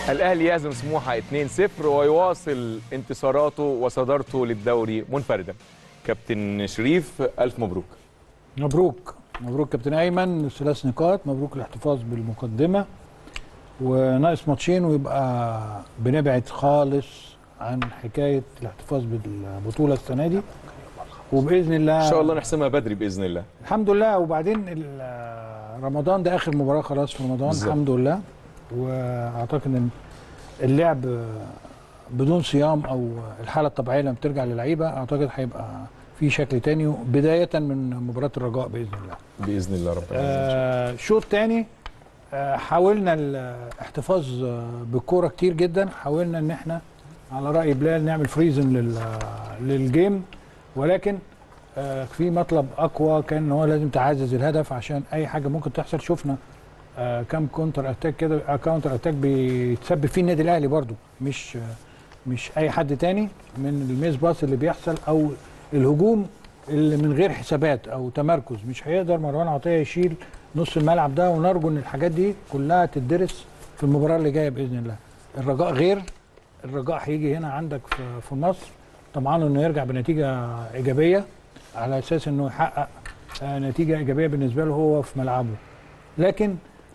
الاهلي يهزم سموحه 2-0 ويواصل انتصاراته وصدارته للدوري منفردا كابتن شريف الف مبروك مبروك مبروك كابتن ايمن ثلاث نقاط مبروك الاحتفاظ بالمقدمه وناقص ماتشين ويبقى بنبعد خالص عن حكايه الاحتفاظ بالبطوله السنه دي وباذن الله ان شاء الله نحسمها بدري باذن الله الحمد لله وبعدين ال- رمضان ده اخر مباراه خلاص في رمضان بالظبط. الحمد لله واعتقد ان اللعب بدون صيام او الحاله الطبيعيه لما بترجع للعيبه اعتقد هيبقى في شكل تاني بدايه من مباراه الرجاء باذن الله باذن الله رب العالمين آه شوط تاني آه حاولنا الاحتفاظ آه، بالكوره كتير جدا حاولنا ان احنا على راي بلال نعمل فريزن لل للجيم ولكن آه في مطلب اقوى كان ان هو لازم تعزز الهدف عشان اي حاجه ممكن تحصل شفنا آه كام كونتر اتاك كده آه كاونتر اتاك بيتسبب فيه النادي الاهلي برضو مش آه مش اي حد تاني من الميس باص اللي بيحصل او الهجوم اللي من غير حسابات او تمركز مش هيقدر مروان عطيه يشيل نص الملعب ده ونرجو ان الحاجات دي كلها تدرس في المباراه اللي جايه باذن الله الرجاء غير الرجاء هيجي هنا عندك في, في مصر طبعا انه يرجع بنتيجه ايجابيه على اساس انه يحقق آه نتيجه ايجابيه بالنسبه له هو في ملعبه لكن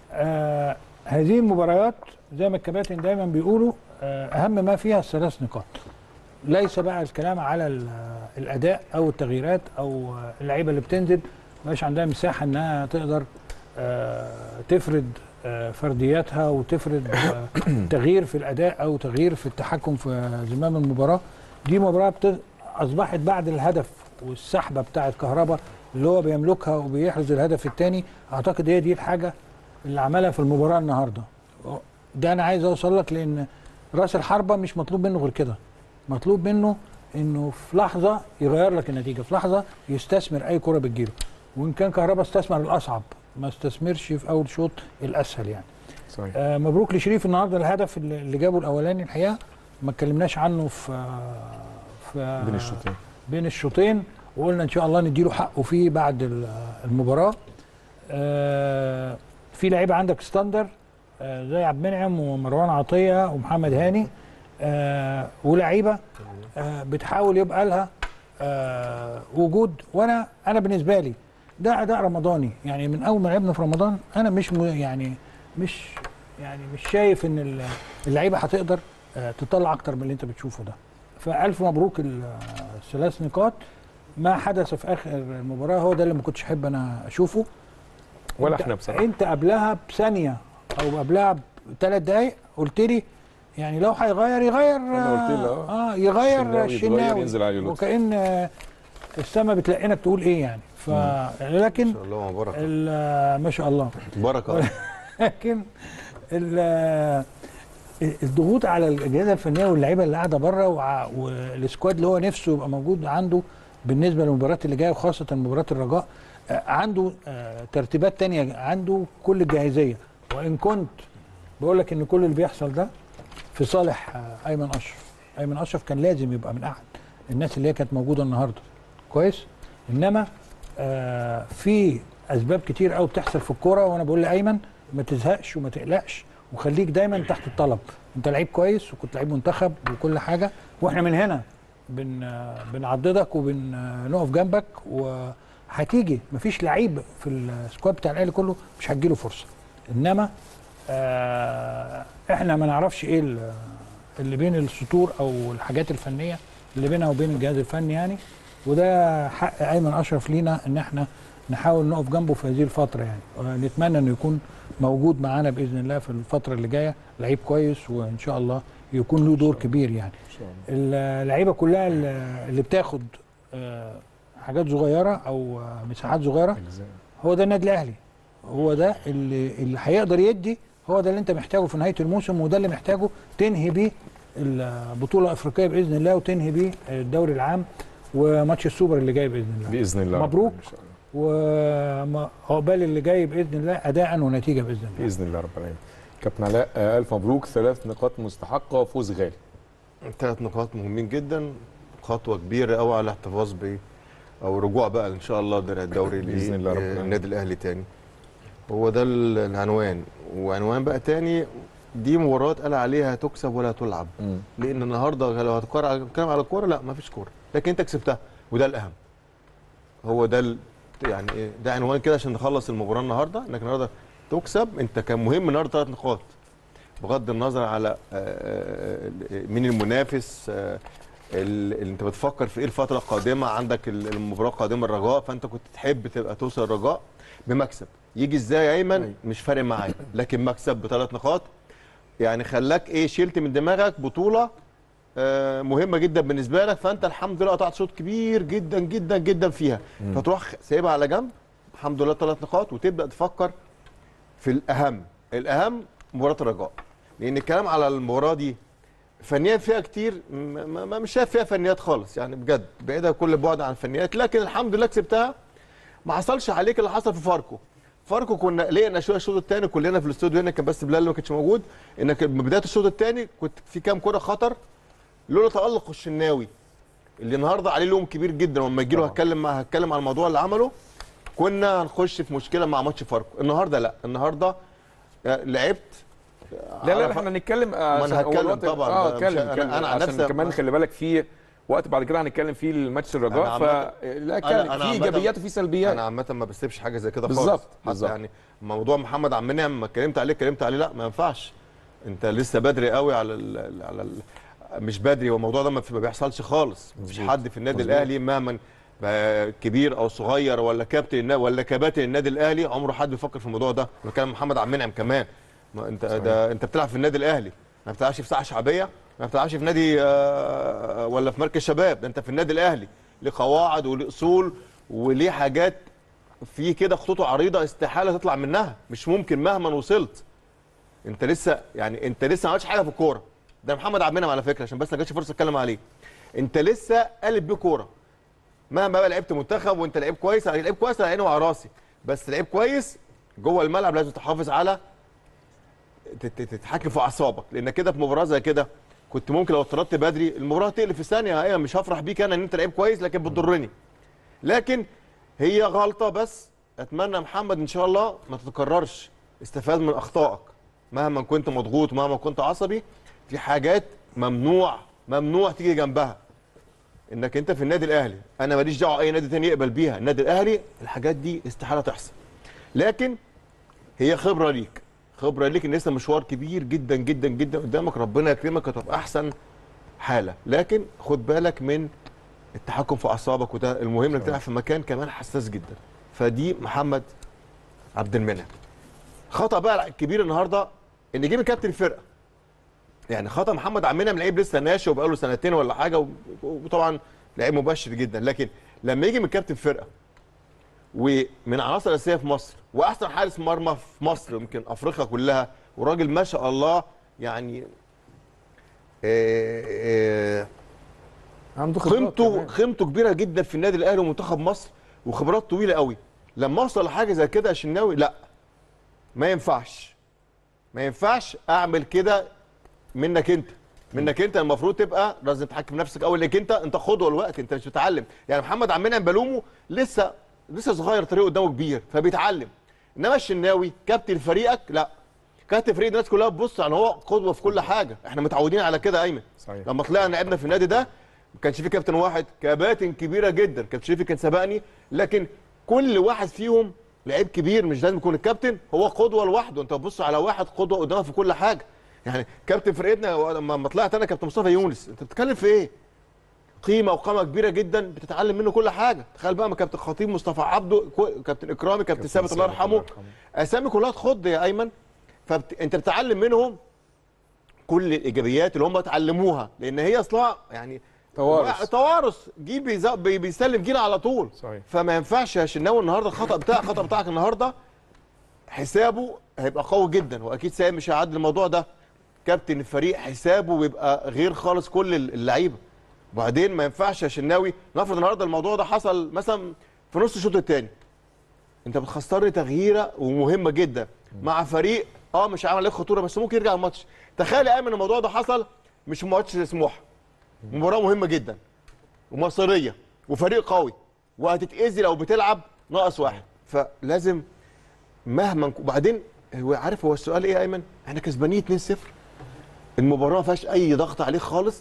آه هذه المباريات زي ما الكباتن دايما بيقولوا آه اهم ما فيها الثلاث نقاط ليس بقى الكلام على ال- الاداء او التغييرات او اللعيبه اللي بتنزل مش عندها مساحه انها تقدر آه، تفرد آه، فردياتها وتفرد آه، تغيير في الاداء او تغيير في التحكم في زمام المباراه دي مباراه بت- اصبحت بعد الهدف والسحبه بتاعه كهربا اللي هو بيملكها وبيحرز الهدف الثاني اعتقد هي دي الحاجه اللي عملها في المباراه النهارده ده انا عايز اوصل لك لان راس الحربه مش مطلوب منه غير كده مطلوب منه انه في لحظه يغير لك النتيجه في لحظه يستثمر اي كره بتجيله وان كان كهربا استثمر الاصعب ما استثمرش في اول شوط الاسهل يعني صحيح آه مبروك لشريف النهارده الهدف اللي اللي جابه الاولاني الحقيقه ما اتكلمناش عنه في آه، في بين الشوطين بين الشوطين وقلنا ان شاء الله نديله حقه فيه بعد ال- المباراه آه، في لعيبه عندك ستاندر آه، زي عبد المنعم ومروان عطيه ومحمد هاني آه، ولعيبه آه، بتحاول يبقى لها آه، وجود وانا انا بالنسبه لي ده اداء رمضاني يعني من اول ما لعبنا في رمضان انا مش م- يعني مش يعني مش شايف ان ال- اللعيبه هتقدر آه، تطلع اكتر من اللي انت بتشوفه ده فالف مبروك ال- الثلاث نقاط ما حدث في اخر المباراه هو ده اللي ما كنتش احب انا اشوفه ولا أنت- احنا بصراحه انت قبلها بثانيه او قبلها بثلاث دقائق قلت لي يعني لو هيغير يغير أنا قلت لي، آه. اه يغير الشناوي يتغير، الشناوي ينزل علي لطفي. وكان آه، السما بتلقينك تقول ايه يعني ف لكن ما شاء الله بركه ال- ما شاء الله بركه لكن ال- الضغوط على الاجهزه الفنيه واللعيبه اللي قاعده بره وع- والسكواد اللي هو نفسه يبقى موجود عنده بالنسبه للمباريات اللي جايه وخاصه مباراه الرجاء آه، عنده آه، ترتيبات تانية عنده كل الجاهزيه وان كنت بقول لك ان كل اللي بيحصل ده في صالح آه، ايمن اشرف ايمن اشرف كان لازم يبقى من احد الناس اللي هي كانت موجوده النهارده كويس انما آه في اسباب كتير قوي بتحصل في الكوره وانا بقول لايمن ما تزهقش وما تقلقش وخليك دايما تحت الطلب انت لعيب كويس وكنت لعيب منتخب وكل حاجه واحنا من هنا بن آه، بنعضدك وبنقف جنبك وهتيجي مفيش لعيب في السكواد بتاع الاهلي كله مش هتجيله فرصه انما آه احنا ما نعرفش ايه ال- اللي بين السطور او الحاجات الفنيه اللي بينها وبين الجهاز الفني يعني وده حق ايمن اشرف لينا ان احنا نحاول نقف جنبه في هذه الفتره يعني ونتمنى انه يكون موجود معانا باذن الله في الفتره اللي جايه لعيب كويس وان شاء الله يكون له دور كبير يعني اللعيبه كلها اللي اللي بتاخد آه، حاجات صغيره او آه، مساحات صغيره أجزاء. هو ده النادي الاهلي هو ده اللي اللي هيقدر يدي هو ده اللي انت محتاجه في نهايه الموسم وده اللي محتاجه تنهي بيه البطوله الافريقيه باذن الله وتنهي بيه الدوري العام وماتش السوبر اللي جاي باذن الله باذن الله مبروك. ان شاء الله وعقبال اللي جاي باذن الله اداء ونتيجه باذن الله باذن الله رب العالمين كابتن علاء آه، الف مبروك ثلاث نقاط مستحقه وفوز غالي ثلاث نقاط مهمين جدا خطوه كبيره قوي على الاحتفاظ ب او رجوع بقى ان شاء الله درع الدوري بإذن الله رب العالمين. للنادي الاهلي تاني هو ده ال- العنوان وعنوان بقى تاني دي مباراه قال عليها تكسب ولا تلعب مم. لان النهارده لو هتتكلم على الكوره لا ما فيش كوره لكن انت كسبتها وده الاهم هو ده ال... يعني ايه ده عنوان كده عشان نخلص المباراه النهارده انك النهارده تكسب انت كان مهم النهارده ثلاث نقاط بغض النظر على آه، آه، آه، مين المنافس آه، ال- اللي انت بتفكر في ايه الفتره القادمه عندك ال- المباراه القادمه الرجاء فانت كنت تحب تبقى توصل الرجاء بمكسب يجي ازاي يا ايمن مش فارق معايا لكن مكسب بثلاث نقاط يعني خلاك ايه شلت من دماغك بطوله آه، مهمه جدا بالنسبه لك فانت الحمد لله قطعت شوط كبير جدا جدا جدا فيها فتروح سايبها على جنب الحمد لله ثلاث نقاط وتبدا تفكر في الاهم الاهم مباراه الرجاء لان الكلام على المباراه دي فنيات فيها كتير م- م- م- مش شايف فيها فنيات خالص يعني بجد بعيده كل بعد عن الفنيات لكن الحمد لله كسبتها ما حصلش عليك اللي حصل في فاركو فاركو كنا لقينا شويه الشوط الثاني كلنا في الاستوديو هنا كان بس بلال اللي ما كانش موجود انك من بدايه الشوط الثاني كنت في كام كره خطر لولا تالق الشناوي اللي النهارده عليه لوم كبير جدا ولما يجي له طبعا. هتكلم مع هتكلم على الموضوع اللي عمله كنا هنخش في مشكله مع ماتش فاركو النهارده لا النهارده آه، لعبت لا لا على ف- احنا هنتكلم ما أنا عشان هو هتكلم الوقت- طبعاً، اه مش- اتكلم أنا- اتكلم أنا عن عشان نفسي- كمان خلي بالك في وقت بعد كده هنتكلم فيه الماتش أنا الرجاء ف عامة- لا أنا- اتكلم أنا في عامة- ايجابيات وفي سلبيات انا عامه ما بسيبش حاجه زي كده خالص بالظبط، حتى بالظبط. يعني موضوع محمد عبد المنعم ما اتكلمت عليه اتكلمت عليه لا ما ينفعش انت لسه بدري قوي على ال على ال مش بدري والموضوع ده ما في- ما بيحصلش خالص مفيش مظبوط. حد في النادي مظبوط. الاهلي مهما بقى كبير او صغير ولا كابتن النا- ولا كباتن النادي الاهلي عمره حد بيفكر في الموضوع ده بتكلم محمد عبد المنعم كمان ما انت صحيح. ده انت بتلعب في النادي الاهلي ما بتلعبش في ساحه شعبيه ما بتلعبش في نادي آه، ولا في مركز شباب ده انت في النادي الاهلي ليه قواعد وليه اصول وليه حاجات في كده خطوطه عريضه استحاله تطلع منها مش ممكن مهما وصلت انت لسه يعني انت لسه ما عملتش حاجه في الكوره ده محمد عبد المنعم على فكره عشان بس ما جاتش فرصه اتكلم عليه انت لسه قالب بيه كوره مهما بقى لعبت منتخب وانت لعيب كويس لعيب كويس على عيني وعلى راسي بس لعيب كويس جوه الملعب لازم تحافظ على تت- تت- تتحكم في اعصابك لان كده في مباراه زي كده كنت ممكن لو اتطردت بدري المباراه تقلب في ثانيه ايوه مش هفرح بيك انا ان انت لعيب كويس لكن بتضرني لكن هي غلطه بس اتمنى محمد ان شاء الله ما تتكررش استفاد من اخطائك مهما كنت مضغوط مهما كنت عصبي في حاجات ممنوع ممنوع تيجي جنبها انك انت في النادي الاهلي انا ماليش دعوه اي نادي تاني يقبل بيها النادي الاهلي الحاجات دي استحاله تحصل لكن هي خبره ليك خبره ليك ان لسه مشوار كبير جدا جدا جدا قدامك ربنا يكرمك هتبقى احسن حاله لكن خد بالك من التحكم في اعصابك وده المهم انك تلعب في مكان كمان حساس جدا فدي محمد عبد المنعم خطا بقى الكبير النهارده ان يجيب كابتن الفرقه يعني خطا محمد عبد المنعم لعيب لسه ناشئ وبقاله سنتين ولا حاجه و- وطبعا لعيب مبشر جدا لكن لما يجي من كابتن فرقه ومن عناصر اساسيه في مصر واحسن حارس مرمى في مصر يمكن افريقيا كلها وراجل ما شاء الله يعني آه، آه، عنده خبرات قيمته كمان. قيمته كبيره جدا في النادي الاهلي ومنتخب مصر وخبرات طويله قوي لما اوصل لحاجه زي كده يا شناوي لا ما ينفعش ما ينفعش اعمل كده منك انت منك انت المفروض تبقى لازم تحكم في نفسك اول لانك انت انت قدوه الوقت انت مش بتتعلم يعني محمد عبد المنعم بلومه لسه لسه صغير طريقه قدامه كبير فبيتعلم انما الشناوي كابتن فريقك لا كابتن فريق الناس كلها بتبص يعني هو قدوه في كل حاجه احنا متعودين على كده ايمن صحيح. لما طلعنا لعبنا في النادي ده ما كانش في كابتن واحد كباتن كبيره جدا كابتن شريفي كان سبقني لكن كل واحد فيهم لعيب كبير مش لازم يكون الكابتن هو قدوه لوحده انت بتبص على واحد قدوه قدامك في كل حاجه يعني كابتن فرقتنا لما لما طلعت انا كابتن مصطفى يونس انت بتتكلم في ايه قيمه وقامه كبيره جدا بتتعلم منه كل حاجه تخيل بقى ما كابتن خطيب مصطفى عبده كو- كابتن اكرامي كابتن ثابت الله يرحمه اسامي كلها تخض يا ايمن فانت بتتعلم منهم كل الايجابيات اللي هم اتعلموها لان هي اصلا يعني توارث. توارث جيل بيز- بي- بيسلم جيل على طول صحيح. فما ينفعش يا شناوي النهارده الخطا بتاع الخطا بتاعك النهارده حسابه هيبقى قوي جدا واكيد سامي مش هيعدي الموضوع ده كابتن الفريق حسابه بيبقى غير خالص كل اللعيبه وبعدين ما ينفعش يا شناوي نفرض النهارده الموضوع ده حصل مثلا في نص الشوط الثاني انت بتخسرني تغييره ومهمه جدا مع فريق اه مش عامل عليك خطوره بس ممكن يرجع الماتش تخيل يا ايمن الموضوع ده حصل مش في ماتش سموحه مباراه مهمه جدا ومصيريه وفريق قوي وهتتاذي لو بتلعب ناقص واحد فلازم مهما نكون- وبعدين هو عارف هو السؤال ايه يا ايمن احنا كسبانين 2-0 المباراه ما فيهاش اي ضغط عليك خالص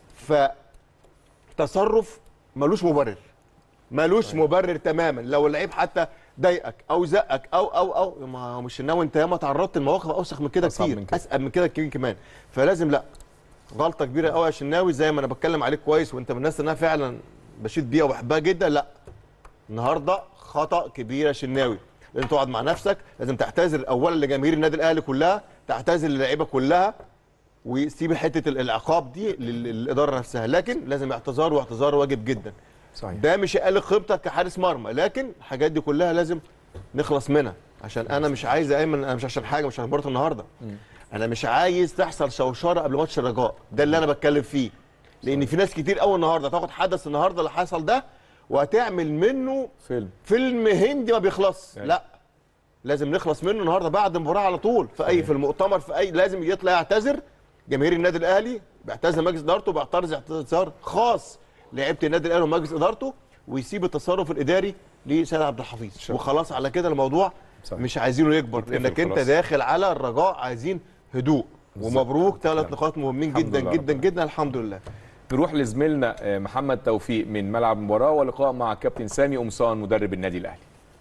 فتصرف ملوش مبرر ملوش مبرر تماما لو اللعيب حتى ضايقك او زقك او او او ما هو مش الناوي انت ياما تعرضت لمواقف اوسخ من كده أصعب كتير من كده. اسال من كده كتير كمان فلازم لا غلطه كبيره قوي يا شناوي زي ما انا بتكلم عليك كويس وانت من الناس اللي انا فعلا بشيد بيها وبحبها جدا لا النهارده خطا كبير يا شناوي لازم تقعد مع نفسك لازم تعتذر اولا لجماهير النادي الاهلي كلها تعتذر للعيبه كلها وسيب حته العقاب دي لل- للاداره نفسها لكن لازم اعتذار واعتذار واجب جدا صحيح ده مش يقلل قيمتك كحارس مرمى لكن الحاجات دي كلها لازم نخلص منها عشان انا مش عايز يا ايمن انا مش عشان حاجه مش عشان مباراه النهارده انا مش عايز تحصل شوشره قبل ماتش الرجاء ده اللي انا بتكلم فيه لان في ناس كتير قوي النهارده تاخد حدث النهارده اللي حصل ده وهتعمل منه فيلم فيلم هندي ما بيخلصش أيوة. لا لازم نخلص منه النهارده بعد المباراه على طول في اي صحيح. في المؤتمر في اي لازم يطلع يعتذر جماهير النادي الاهلي بيعتذر مجلس ادارته بيعترض اعتذار خاص لعيبه النادي الاهلي ومجلس ادارته ويسيب التصرف الاداري لسيد عبد الحفيظ شاء الله. وخلاص على كده الموضوع صحيح. مش عايزينه يكبر يتقفل لانك انت خلاص. داخل على الرجاء عايزين هدوء بالظبط. ومبروك ثلاث نعم. نقاط مهمين الحمد جدا لله جدا رب جدا الحمد لله نروح لزميلنا آه، محمد توفيق من ملعب المباراه ولقاء مع كابتن سامي قمصان مدرب النادي الاهلي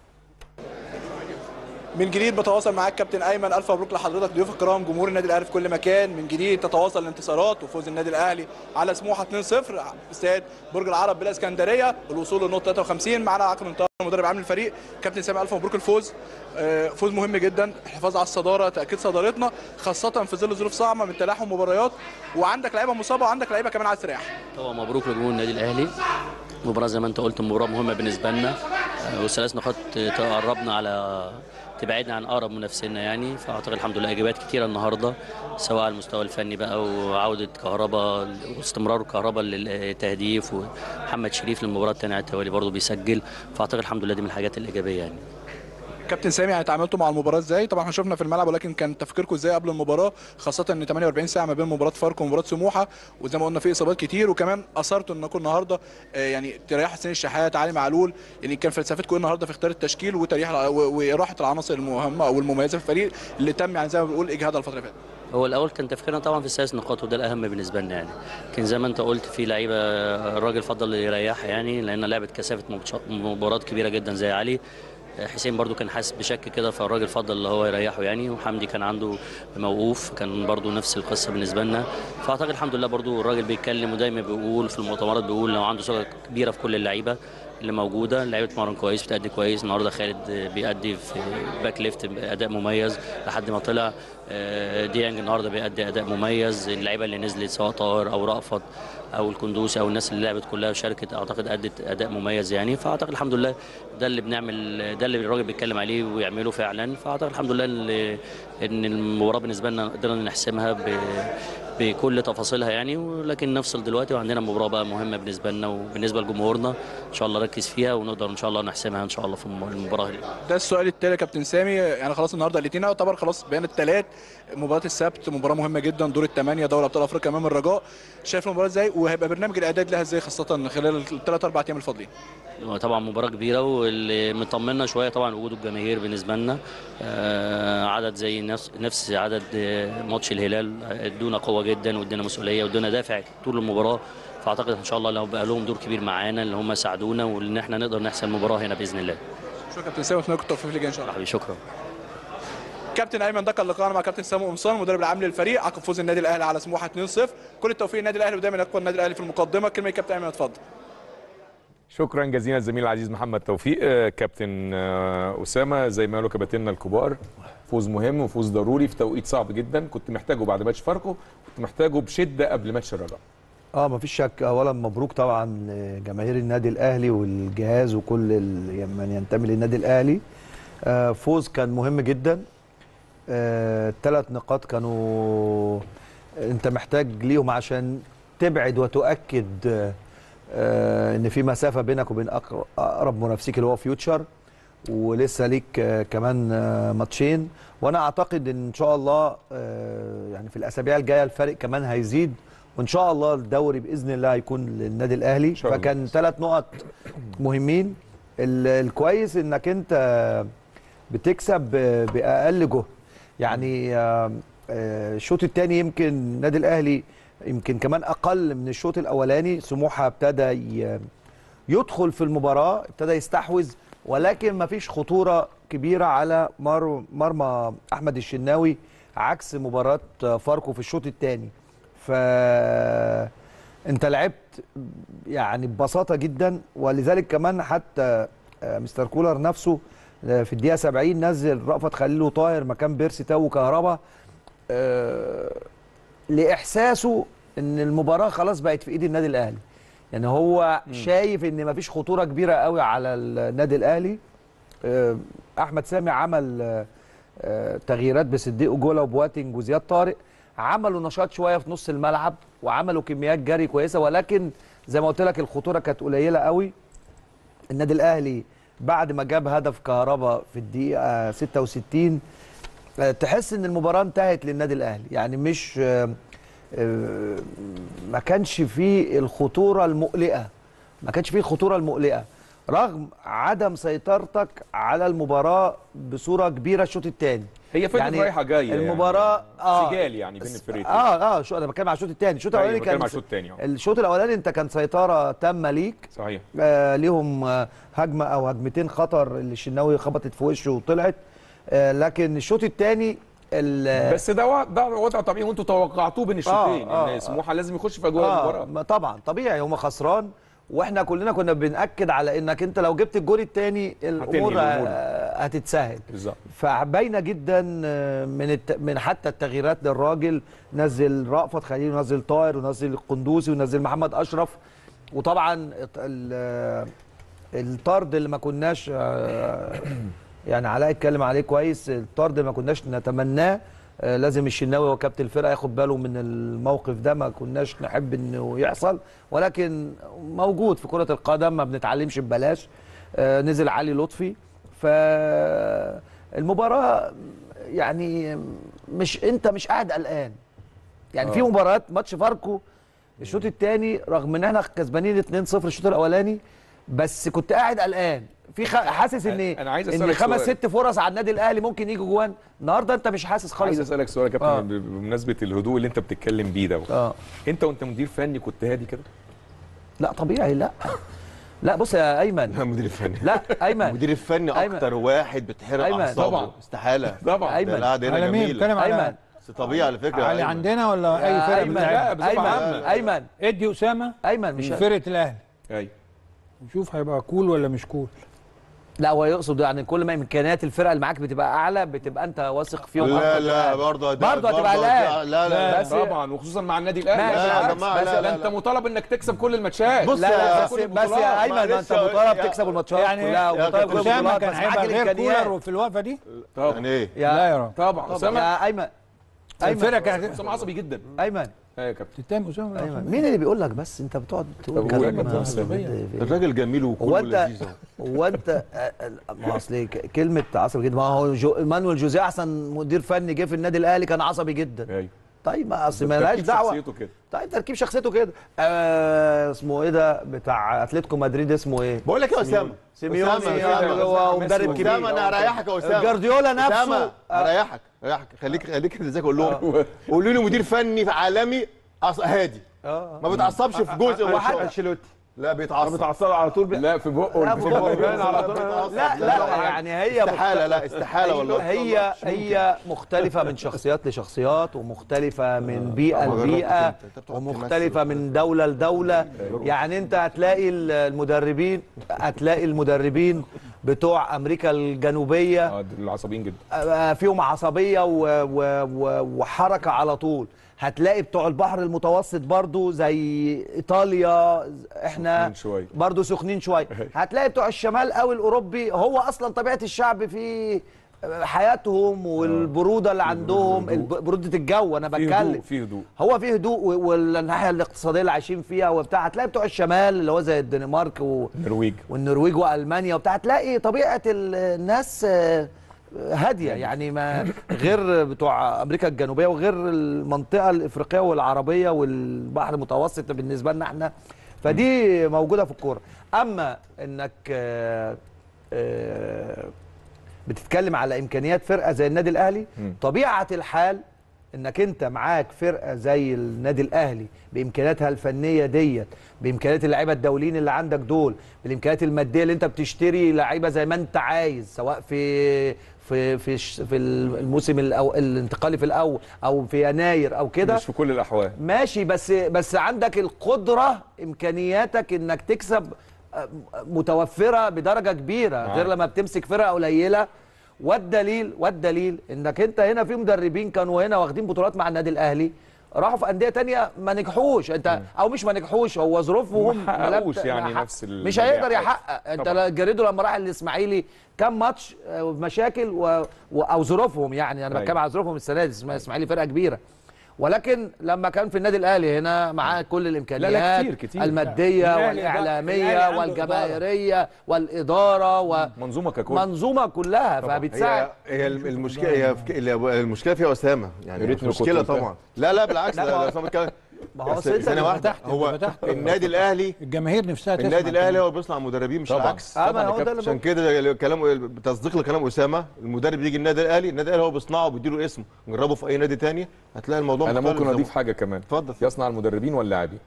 من جديد بتواصل معاك كابتن ايمن الف مبروك لحضرتك ضيوف الكرام جمهور النادي الاهلي في كل مكان من جديد تتواصل الانتصارات وفوز النادي الاهلي على سموحه 2-0 في استاد برج العرب بالاسكندريه بالوصول للنقطه 53 معانا عقل انطار مدرب عام الفريق كابتن سامي الف مبروك الفوز آه، فوز مهم جدا الحفاظ على الصداره تاكيد صدارتنا خاصه في ظل ظروف صعبه من تلاحم مباريات وعندك لعيبه مصابه وعندك لعيبه كمان عايز تريح طبعا مبروك لجمهور النادي الاهلي مباراه زي ما انت قلت مباراه مهمه بالنسبه لنا آه، والثلاث نقاط تقربنا على تبعدنا عن اقرب منافسينا يعني فاعتقد الحمد لله اجابات كتيره النهارده سواء على المستوى الفني بقى وعوده كهربا واستمرار كهربا للتهديف ومحمد شريف للمباراه الثانيه على التوالي برضه بيسجل فاعتقد الحمد لله دي من الحاجات الايجابيه يعني كابتن سامي يعني اتعاملتوا مع المباراه ازاي؟ طبعا احنا شفنا في الملعب ولكن كان تفكيركم ازاي قبل المباراه خاصه ان 48 ساعه ما بين مباراه فاركو ومباراه سموحه وزي ما قلنا في اصابات كتير وكمان اثرتوا انكم النهارده آه، يعني تريحوا حسين الشحات علي معلول يعني كان فلسفتكم إيه النهارده في اختيار التشكيل وتريح الع- و- واراحه العناصر المهمه او المميزه في الفريق اللي تم يعني زي ما بنقول اجهادها الفتره اللي فاتت. هو الاول كان تفكيرنا طبعا في الثلاث نقاط وده الاهم بالنسبه لنا يعني كان زي ما انت قلت في لعيبه الراجل فضل يريحها يعني لان لعبت كثافه مبش- مباريات كبيره جدا زي علي حسين برضو كان حاسس بشك كده فالراجل فضل اللي هو يريحه يعني وحمدي كان عنده موقوف كان برضو نفس القصه بالنسبه لنا فاعتقد الحمد لله برضو الراجل بيتكلم ودايما بيقول في المؤتمرات بيقول لو عنده ثقه كبيره في كل اللعيبه اللي موجوده اللعيبه بتتمرن كويس بتأدي كويس النهارده خالد بيأدي في باك ليفت اداء مميز لحد ما طلع آه، ديانج النهارده بيأدي اداء مميز اللعيبه اللي نزلت سواء طاهر او رأفت او الكندوسي او الناس اللي لعبت كلها شاركت اعتقد ادت اداء مميز يعني فاعتقد الحمد لله ده اللي بنعمل ده اللي الراجل بيتكلم عليه ويعمله فعلا فاعتقد الحمد لله اللي- ان المباراه بالنسبه لنا قدرنا نحسمها ب بكل تفاصيلها يعني ولكن نفصل دلوقتي وعندنا مباراه بقى مهمه بالنسبه لنا وبالنسبه لجمهورنا ان شاء الله نركز فيها ونقدر ان شاء الله نحسمها ان شاء الله في المباراه دي ده السؤال التالي يا كابتن سامي يعني خلاص النهارده الاثنين يعتبر خلاص بين الثلاث مباراه السبت مباراه مهمه جدا دور الثمانيه دوري ابطال افريقيا امام الرجاء شايف المباراه ازاي وهيبقى برنامج الاعداد لها ازاي خاصه خلال الثلاث اربع ايام الفاضلين طبعا مباراة كبيرة واللي مطمنا شوية طبعا وجود الجماهير بالنسبة لنا آه، عدد زي نفس نفس عدد آه، ماتش الهلال ادونا قوة جدا وادونا مسؤولية وادونا دافع طول المباراة فاعتقد ان شاء الله لو بقى لهم دور كبير معانا اللي هم ساعدونا وان احنا نقدر نحسم المباراة هنا باذن الله شكرا كابتن سامي اتمنى لكم التوفيق اللي جاي ان شاء الله حبيبي شكرا كابتن ايمن ده كان لقاءنا مع كابتن سامي قمصان المدرب العام للفريق عقب فوز النادي الاهلي على سموحه 2-0 كل التوفيق للنادي الاهلي ودايما يبقى النادي الاهلي في المقدمه كلمه كابتن ايمن اتفضل شكرا جزيلا الزميل العزيز محمد توفيق آه، كابتن آه، اسامه زي ما قالوا كباتننا الكبار فوز مهم وفوز ضروري في توقيت صعب جدا كنت محتاجه بعد ماتش فاركو كنت محتاجه بشده قبل ماتش الرجاء اه مفيش شك اولا مبروك طبعا لجماهير النادي الاهلي والجهاز وكل ال- من ينتمي للنادي الاهلي آه فوز كان مهم جدا الثلاث نقاط كانوا انت محتاج ليهم عشان تبعد وتؤكد آه، آه ان في مسافه بينك وبين أقر- اقرب منافسيك اللي هو فيوتشر ولسه ليك آه، كمان آه، ماتشين وانا اعتقد ان شاء الله آه، يعني في الاسابيع الجايه الفرق كمان هيزيد وان شاء الله الدوري باذن الله هيكون للنادي الاهلي شاء الله. فكان ثلاث نقط مهمين ال- الكويس انك انت بتكسب ب- باقل جهد يعني آه، آه، الشوط الثاني يمكن النادي الاهلي يمكن كمان اقل من الشوط الاولاني سموحه ابتدى ي- يدخل في المباراه ابتدى يستحوذ ولكن ما فيش خطوره كبيره على مر مرمى احمد الشناوي عكس مباراه فاركو في الشوط الثاني ف انت لعبت يعني ببساطه جدا ولذلك كمان حتى آه، مستر كولر نفسه آه، في الدقيقه 70 نزل رأفت خليل وطاهر مكان بيرسي تاو وكهربا آه، لاحساسه ان المباراه خلاص بقت في ايد النادي الاهلي يعني هو شايف ان مفيش خطوره كبيره قوي على النادي الاهلي آه، احمد سامي عمل آه، آه، تغييرات بصديق جولا وبواتنج وزياد طارق عملوا نشاط شويه في نص الملعب وعملوا كميات جري كويسه ولكن زي ما قلت لك الخطوره كانت قليله قوي النادي الاهلي بعد ما جاب هدف كهربا في الدقيقه 66 آه، تحس ان المباراه انتهت للنادي الاهلي يعني مش آه، آه، ما كانش فيه الخطوره المقلقه ما كانش فيه الخطوره المقلقه رغم عدم سيطرتك على المباراه بصوره كبيره الشوط الثاني هي فضلت رايحه جايه المباراه اه سجال يعني بين الفريقين اه اه شو انا بتكلم على الشوط الثاني الشوط أيوة، الاولاني بتكلم كان على الشوط التاني، آه. الشوط الاولاني انت كان سيطره تامه ليك صحيح آه ليهم آه هجمه او هجمتين خطر اللي الشناوي خبطت في وشه وطلعت آه لكن الشوط الثاني بس ده وضع ده وضع طبيعي وانتوا توقعتوه بين الشوطين آه، ان سموحه لازم يخش في اجواء المباراه ما طبعا طبيعي هم خسران واحنا كلنا كنا بناكد على انك انت لو جبت الجول الثاني الامور الأمور. آه، هتتسهل بالظبط فباينه جدا آه، من الت... من حتى التغييرات للراجل نزل رأفت خليل ونزل طاهر ونزل القندوسي ونزل محمد اشرف وطبعا الت- ال- آه، الطرد اللي ما كناش آه، يعني علاء اتكلم عليه كويس الطرد اللي ما كناش نتمناه آه، لازم الشناوي وكابتن الفرقه ياخد باله من الموقف ده ما كناش نحب انه يحصل ولكن موجود في كره القدم ما بنتعلمش ببلاش آه، نزل علي لطفي فالمباراه يعني مش انت مش قاعد قلقان يعني في مباريات ماتش فاركو الشوط الثاني رغم ان احنا كسبانين 2-0 الشوط الاولاني بس كنت قاعد قلقان في خ... حاسس ان أنا عايز ان أسألك خمس سؤال. ست فرص على النادي الاهلي ممكن يجوا جوان النهارده انت مش حاسس خالص عايز اسالك سؤال يا كابتن آه. ب- بمناسبه الهدوء اللي انت بتتكلم بيه ده اه انت وانت مدير فني كنت هادي كده لا طبيعي لا لا بص يا ايمن المدير الفني لا ايمن المدير الفني أيمن. اكتر واحد بتحرق أيمن. اعصابه طبعا. استحاله طبعا أيمن. ده القعده هنا على مين جميله بتتكلم على ايمن بس طبيعي على فكره على أيمن. عندنا ولا اي فرقه ايمن لا، بتلعب بصفة ايمن عامة. ايمن ادي اسامه ايمن مش من فرقه الاهلي ايوه نشوف هيبقى كول ولا مش كول لا هو يقصد يعني كل ما امكانيات الفرقه اللي معاك بتبقى اعلى بتبقى انت واثق فيهم لا أكتر لا يعني. برضه ده- برضه هتبقى لا لا لا بس- طبعا وخصوصا مع النادي الاهلي ماشي. لا يا بالعكس. جماعة، بس لا، ده لا، انت لا. مطالب انك تكسب كل الماتشات بص لا لا يا- بس, كل بس البطولات. يا ايمن ما انت معلش يا- مطالب يا- تكسب الماتشات يعني كلها يا ومطالب كابتن كل اسامه البطولات كان بس معاك هيبقى غير الامكانيات كولر في الوقفه دي طبعا يعني ايه لا يا يا راجل طبعا اسامه يا ايمن الفرقه ايمن كانت اسامه عصبي جدا ايمن ايوه يا كابتن تتهم اسامه ولا ايمن أسامة؟ مين اللي بيقول لك بس انت بتقعد تقول طب قول يا كلام كابتن ما- أسامة. الراجل جميل هو وكله انت لذيذ أهو. هو انت آه، آه، ما هو اصل ك- كلمه عصبي جدا ما هو جو مانويل جوزيه احسن مدير فني جه في النادي الاهلي كان عصبي جدا ايوه طيب ما اصل ما تركيب لهاش دعوه شخصيته كده طيب تركيب شخصيته كده آه اسمه ايه ده بتاع اتلتيكو مدريد اسمه ايه بقول لك يا اسامه سيميوني أسامة، يعني أسامة، هو أسامة، مدرب ميسي. كبير اسامه انا هريحك يا اسامه جارديولا نفسه اسامه هريحك هريحك خليك خليك ازيك اقول لهم قولوا لي مدير فني عالمي أص- هادي اه ما بيتعصبش في جزء وحتى وحاجه انشيلوتي لا بيتعصب بتعصب على طول بي- لا في بقه لا، في في بقه بقه. باين على طول لا لا يعني هي استحاله لا استحاله والله هي هي مختلفة من شخصيات لشخصيات ومختلفة من بيئة ما جربتش لبيئة انت، انت بتقعد ومختلفة تمثل. من دولة لدولة يعني انت هتلاقي المدربين هتلاقي المدربين بتوع امريكا الجنوبية اه دول العصبيين جدا آه، فيهم عصبيه و و و وحركه على طول هتلاقي بتوع البحر المتوسط برضو زي ايطاليا احنا سخنين شوية. برضو سخنين شويه هتلاقي بتوع الشمال قوي الاوروبي هو اصلا طبيعه الشعب في حياتهم والبروده اللي عندهم الب- بروده الجو انا في هدوء بتكلم في هدوء هو في هدوء و- والناحيه الاقتصاديه اللي عايشين فيها وبتاع هتلاقي بتوع الشمال اللي هو زي الدنمارك و... النرويج والنرويج والمانيا وبتاع هتلاقي طبيعه ال- الناس آه، هاديه يعني ما غير بتوع امريكا الجنوبيه وغير المنطقه الافريقيه والعربيه والبحر المتوسط بالنسبه لنا احنا فدي موجوده في الكوره اما انك آه، آه، بتتكلم على امكانيات فرقه زي النادي الاهلي طبيعه الحال انك انت معاك فرقه زي النادي الاهلي بامكانياتها الفنيه ديت بامكانيات اللعيبه الدوليين اللي عندك دول بالامكانيات الماديه اللي انت بتشتري لعيبه زي ما انت عايز سواء في في في ش- في الموسم الأو الانتقالي في الاول او في يناير او كده مش في كل الاحوال ماشي بس بس عندك القدره امكانياتك انك تكسب آه، متوفره بدرجه كبيره معاك. غير لما بتمسك فرقه قليله والدليل والدليل انك انت هنا في مدربين كانوا هنا واخدين بطولات مع النادي الاهلي راحوا في انديه تانية ما نجحوش انت او مش ما نجحوش هو ظروفهم ما حققوش ملبت- يعني ما حق- نفس ال- مش هيقدر النجاحات. يحقق انت طبعاً. جريدو لما راح الاسماعيلي كام ماتش آه، مشاكل و... و... او ظروفهم يعني انا أيوة. بتكلم على ظروفهم السنه دي اسمها الاسماعيلي فرقه كبيره ولكن لما كان في النادي الاهلي هنا معاه كل الامكانيات كتير- كتير. الماديه الأهلي ده- والاعلاميه الأهلي عنده والجماهيريه والاداره منظومه ككل ومنظومه كلها فبتساعد هي هي المشكله هي في- المشكله فيها اسامه يا يعني ريتني مش كنت مشكله قلتها. طبعا لا لا بالعكس لا، لا ما هو- لا اسامه بيتكلم ما هو بس أصل أنت ثانيه اللي واحده فتحت- هو أنت فتحت. النادي الاهلي الجماهير نفسها تسمع النادي الاهلي كلام. هو بيصنع مدربين مش طبعاً. العكس اه ما طبعاً يا هو ده كابتن. اللي عشان بقوله. كده كلام تصديق لكلام اسامه المدرب يجي النادي الاهلي النادي الاهلي هو بيصنعه وبيديله اسمه جربه في اي نادي تاني هتلاقي الموضوع انا مختلف ممكن اضيف طبعاً. حاجه كمان اتفضل يصنع المدربين واللاعبين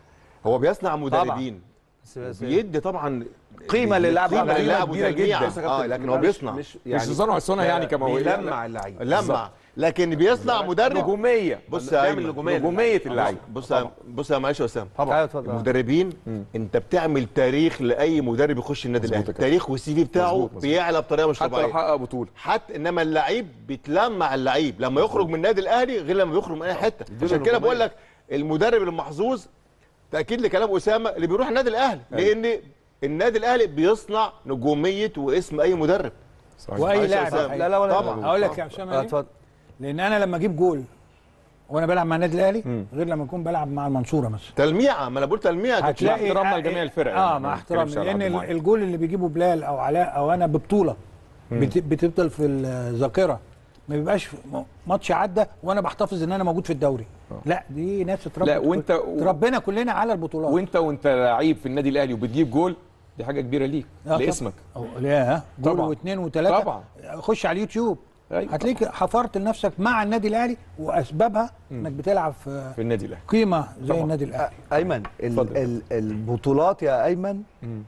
هو بيصنع مدربين بس- بس- بيدي طبعا قيمة للاعب. قيمه قيمة للاعب كبيرة وتلميع. جداً. اه لكن هو بيصنع مش مش صنع الصنع يعني كما هو بيلمع اللعيب لمع لكن بيصنع مدرب نجوميه بص يا بيعمل أيمن. نجومية نجوميه اللعيب بص يا- بص يا معلش يا اسامه ايوه اتفضل المدربين انت بتعمل تاريخ لاي مدرب يخش النادي مظبوط الاهلي يا كابتن. تاريخ والسي في بتاعه مظبوط، مظبوط. بيعلى بطريقه مش حتى لو طبيعيه حقق بطوله حتى انما اللعيب بيتلمع اللعيب لما يخرج من النادي الاهلي غير لما يخرج من اي حته عشان كده بقول لك المدرب المحظوظ تاكيد لكلام اسامه اللي بيروح النادي الاهلي لان النادي الاهلي بيصنع نجوميه واسم اي مدرب صحيح. واي معلش يا لاعب أسامة. لا لا ولا طبعاً. اقول لك يا اسامه آه، ليه؟ اتفضل لان انا لما اجيب جول وانا بلعب مع النادي الاهلي غير لما اكون بلعب مع المنصوره مثلا تلميعه ما انا بقول تلميعه هتلاقي احترامنا لجميع الفرق اه يعني، مع ما احترامي بنتكلمش على لان عبد ال- المعين. الجول اللي بيجيبه بلال او علاء او انا ببطوله بت- بتفضل في الذاكره ما بيبقاش م- ماتش عدى وانا بحتفظ ان انا موجود في الدوري لا دي ناس اتربت لا، وأنت- تربينا كلنا على البطولات وانت وانت لعيب في النادي الاهلي وبتجيب جول دي حاجه كبيره ليك آه، طب- لاسمك أو- لا ها جول طبعاً. واثنين وثلاثه طبعاً. خش على اليوتيوب أيوة. هتلاقيك حفرت لنفسك مع النادي الاهلي واسبابها انك بتلعب في في النادي الاهلي قيمه زي طبعاً. النادي الاهلي ايمن اتفضل. ال ال البطولات يا ايمن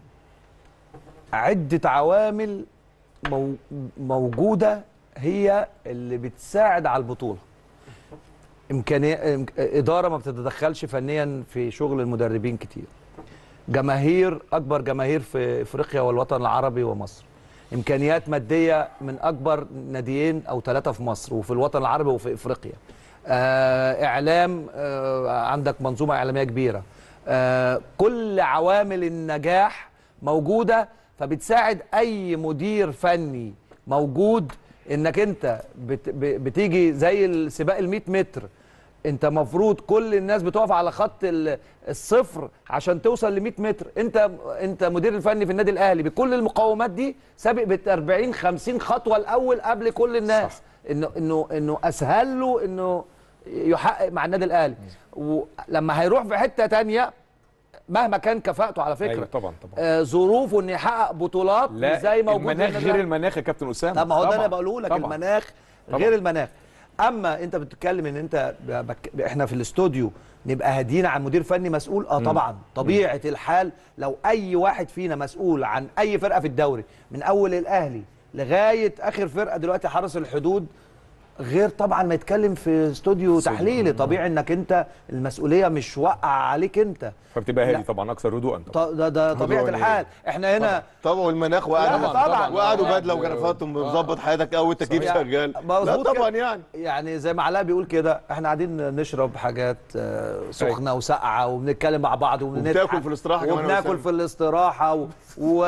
عده عوامل مو موجوده هي اللي بتساعد على البطوله امكانيه إمك- اداره ما بتتدخلش فنيا في شغل المدربين كتير جماهير اكبر جماهير في افريقيا والوطن العربي ومصر امكانيات ماديه من اكبر ناديين او ثلاثه في مصر وفي الوطن العربي وفي افريقيا آه اعلام آه عندك منظومه اعلاميه كبيره آه كل عوامل النجاح موجوده فبتساعد اي مدير فني موجود انك انت بت ب- بتيجي زي السباق ال 100 متر انت مفروض كل الناس بتقف على خط ال- الصفر عشان توصل ل 100 متر انت انت مدير الفني في النادي الاهلي بكل المقومات دي سابق ب 40 50 خطوه الاول قبل كل الناس صح. انه انه انه اسهل له انه يحقق مع النادي الاهلي ولما هيروح في حته تانية مهما كان كفاءته على فكره ايوه طبعا طبعا آه ظروفه انه يحقق بطولات مش لا زي موجود في المناخ النادي غير الأهلي. المناخ يا كابتن اسامه طب ما هو ده انا طبعاً. بقوله لك طبعاً. المناخ طبعاً. غير المناخ اما انت بتتكلم ان انت ب- بك... احنا في الاستوديو نبقى هاديين عن مدير فني مسؤول اه طبعا طبيعه الحال لو اي واحد فينا مسؤول عن اي فرقه في الدوري من اول الاهلي لغايه اخر فرقه دلوقتي حرس الحدود غير طبعا ما يتكلم في استوديو تحليلي طبيعي انك انت المسؤوليه مش واقعه عليك انت فبتبقى لا. هادي طبعا اكثر هدوءا ط- طبعا ده ده طبيعه هدوء الحال احنا هنا طبعا والمناخ لا، وقعدوا طبعاً. وقعدوا طبعاً. بدله وجرافات ومظبط حياتك قوي والتكييف صحيح. شغال لا مظبوط طبعا كده. يعني يعني زي ما علاء بيقول كده احنا قاعدين نشرب حاجات آه، سخنه وساقعه وبنتكلم مع بعض وبنضحك وبتاكل في الاستراحة كمان يا وبناكل أسامة. في الاستراحه و... و...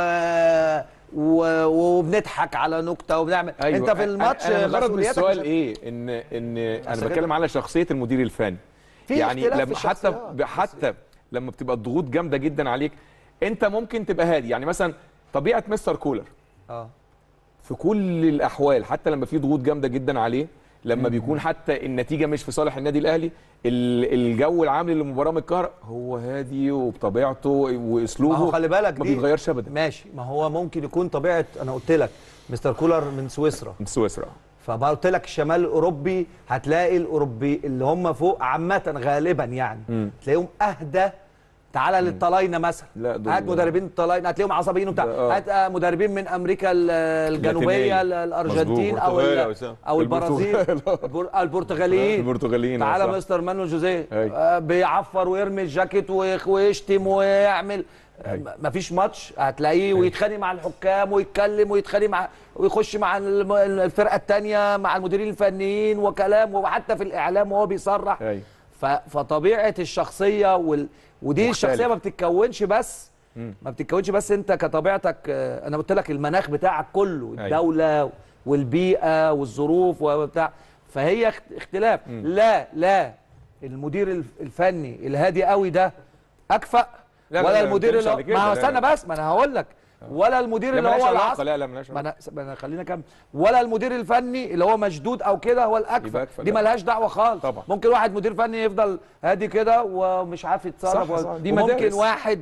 و... وبنضحك على نكته وبنعمل أيوة. انت في الماتش انا أنا الغرض من مسؤوليتك السؤال مش- ايه ان ان انا أصل بتكلم على شخصيه المدير الفني في يعني اختلاف لما في حتى الشخصيات. حتى لما بتبقى الضغوط جامده جدا عليك انت ممكن تبقى هادي يعني مثلا طبيعه مستر كولر اه في كل الاحوال حتى لما في ضغوط جامده جدا عليه لما بيكون حتى النتيجه مش في صالح النادي الاهلي ال- الجو العام للمباراه من القاهره هو هادي وبطبيعته واسلوبه ما هو خلي بالك ما دي- بيتغيرش ابدا ماشي ما هو ممكن يكون طبيعه انا قلت لك مستر كولر من سويسرا من سويسرا فما قلت لك الشمال الاوروبي هتلاقي الاوروبي اللي هم فوق عامه غالبا يعني مم. تلاقيهم اهدى تعالى للطلاينه مثلا لا، دول- هات مدربين الطلاينه هتلاقيهم عصبيين وبتاع ده- آه. هات آه، مدربين من امريكا ال- الجنوبيه ال- الارجنتين او البرتغال يا ال- وسام. او البرازيل البرتغال. البر- البرتغاليين البرتغاليين آه، تعالى صح. مستر مانويل جوزيه أي. آه، بيعفر ويرمي الجاكيت ويخ- ويشتم ويعمل أي. م- مفيش ماتش هتلاقيه ويتخانق مع الحكام ويتكلم ويتخانق مع ويخش مع الم- الفرقه الثانيه مع المديرين الفنيين وكلام وحتى في الاعلام وهو بيصرح ايوه ف- فطبيعه الشخصيه وال... ودي مختلف. الشخصيه ما بتتكونش بس ما بتتكونش بس انت كطبيعتك آه، انا قلت لك المناخ بتاعك كله أيوة. الدوله والبيئه والظروف وبتاع فهي اخت- اختلاف لا لا المدير الف- الفني الهادي قوي ده اكفأ لا، لا، ولا لا، المدير ما اللي هو- بتكلمش على كده، ما هو لا، استنى لا. بس ما انا هقول لك ولا المدير لا اللي ملهاش هو علاقه العصر لا لا ملهاش ما علاقه انا ما انا خلينا كمل ولا المدير الفني اللي هو مشدود او كده هو يبقى الاكفأ أكفأ، دي لا. ملهاش دعوه خالص طبعا. ممكن واحد مدير فني يفضل هادي كده ومش عارف يتصرف صح، صح، دي وممكن مدارس. واحد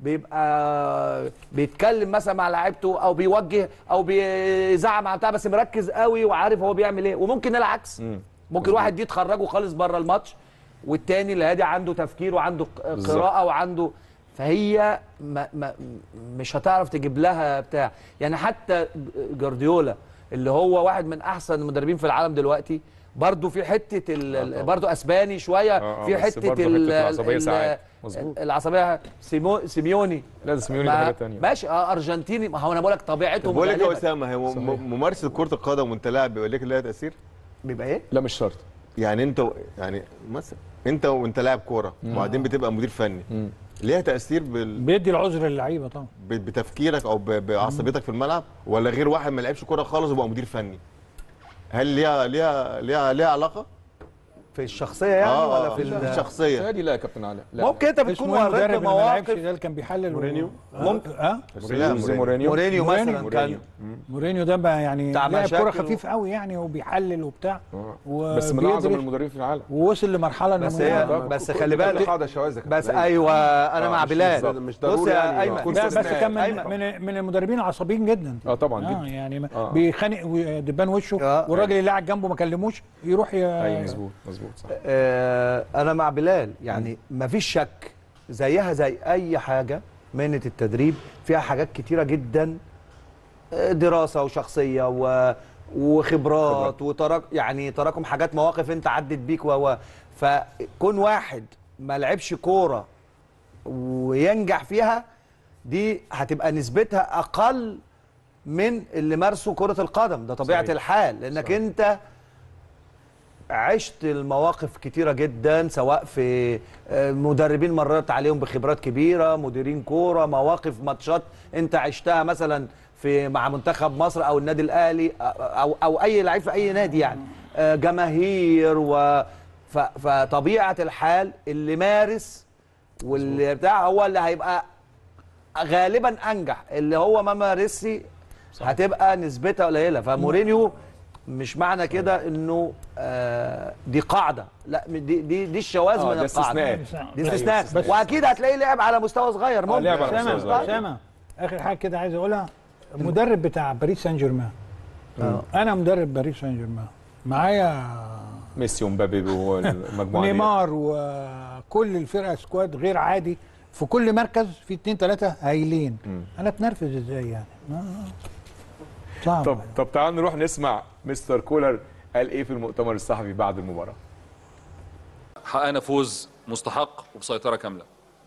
بيبقى بيتكلم مثلا مع لعيبته او بيوجه او بيزعق مع بتاع بس مركز قوي وعارف هو بيعمل ايه وممكن العكس ممكن واحد دي تخرجه خالص بره الماتش والتاني اللي هادي عنده تفكير وعنده ق- بالظبط. قراءه وعنده فهي ما ما مش هتعرف تجيب لها بتاع يعني حتى جارديولا اللي هو واحد من احسن المدربين في العالم دلوقتي برضه في حته ال- برضه اسباني شويه آه، آه، في بس حته برضه ال- حتة العصبية ال- ساعات. مظبوط. العصبيه سيمو سيميوني لا ده سيميوني ما- حاجه ثانيه ماشي اه ارجنتيني ما هو انا بقول لك طبيعتهم بقول لك يا غالباً. اسامه هي م- م- ممارسه كره القدم وانت لاعب بيبقى لك لها تاثير بيبقى ايه؟ لا مش شرط يعني انت يعني مثلا انت وانت لاعب كوره وبعدين بتبقى مدير فني ليها تاثير بال... بيدي العذر للعيبه طبعا ب- بتفكيرك او ب- بعصبيتك في الملعب ولا غير واحد ما لعبش كوره خالص وبقى مدير فني هل ليها ليها ليها ليها علاقه في الشخصيه يعني آه، ولا في في ال- الشخصيه هادي لا يا كابتن علاء لا ممكن انت بتكون اسمه ايه وريت المدرب اللي ما لعبش بمواقف ده اللي كان بيحلل مورينيو؟ ممكن. اه بس لا، جوزيه مورينيو. مورينيو مورينيو. مثلا مورينيو. كان مورينيو ده بقى يعني بتاع لاعب كوره مشاكل و- خفيف قوي يعني وبيحلل وبتاع آه. بس من اعظم وبيدرس المدربين في العالم ووصل لمرحله انه بس هي طبعاً. بس خلي بالك قاعده شواذ بس ايوه انا آه، مع مش بلال بالظبط. مش بص ضروري يا يعني ايمن يكون لا بس استثناء. كان من, أيمن. من من المدربين العصبيين جدا اه طبعا اه جدا يعني ما- آه. بيخانق ودبان وشه آه. والراجل اللي قاعد جنبه ما كلموش يروح ي... ايوه مظبوط مظبوط صح آه انا مع بلال يعني مفيش شك زيها زي اي حاجه مهنه التدريب فيها حاجات كتيره جدا آه، دراسه وشخصيه و وخبرات وتراك يعني تراكم حاجات مواقف انت عدت بيك و و- فكون واحد ما لعبش كوره وينجح فيها دي هتبقى نسبتها اقل من اللي مارسوا كره القدم ده طبيعه صحيح. الحال لانك صحيح. انت عشت المواقف كتيرة جدا سواء في آه، مدربين مرت عليهم بخبرات كبيرة مديرين كورة مواقف ماتشات انت عشتها مثلا في مع منتخب مصر او النادي الاهلي او او, أو اي لعيب في اي نادي يعني آه، جماهير و ف- فطبيعة الحال اللي مارس واللي بتاع هو اللي هيبقى غالبا انجح اللي هو ما مارسش هتبقى نسبتها قليله فمورينيو مش معنى كده انه آه دي قاعده لا دي دي دي الشواذ آه، من ده القاعده استثناء. دي أيوة، استثناء استثناء. واكيد هتلاقيه لعب على مستوى صغير ممكن لعب على مستوى اسامه صغير. اسامه اخر حاجه كده عايز اقولها المدرب بتاع باريس سان جيرمان آه. انا مدرب باريس سان جيرمان معايا ميسي ومبابي والمجموعه دي. نيمار وكل الفرقه سكواد غير عادي في كل مركز في اتنين تلاته هايلين انا اتنرفز ازاي يعني آه. صعب طب طب تعال نروح نسمع مستر كولر قال ايه في المؤتمر الصحفي بعد المباراه حققنا فوز مستحق وبسيطرة كاملة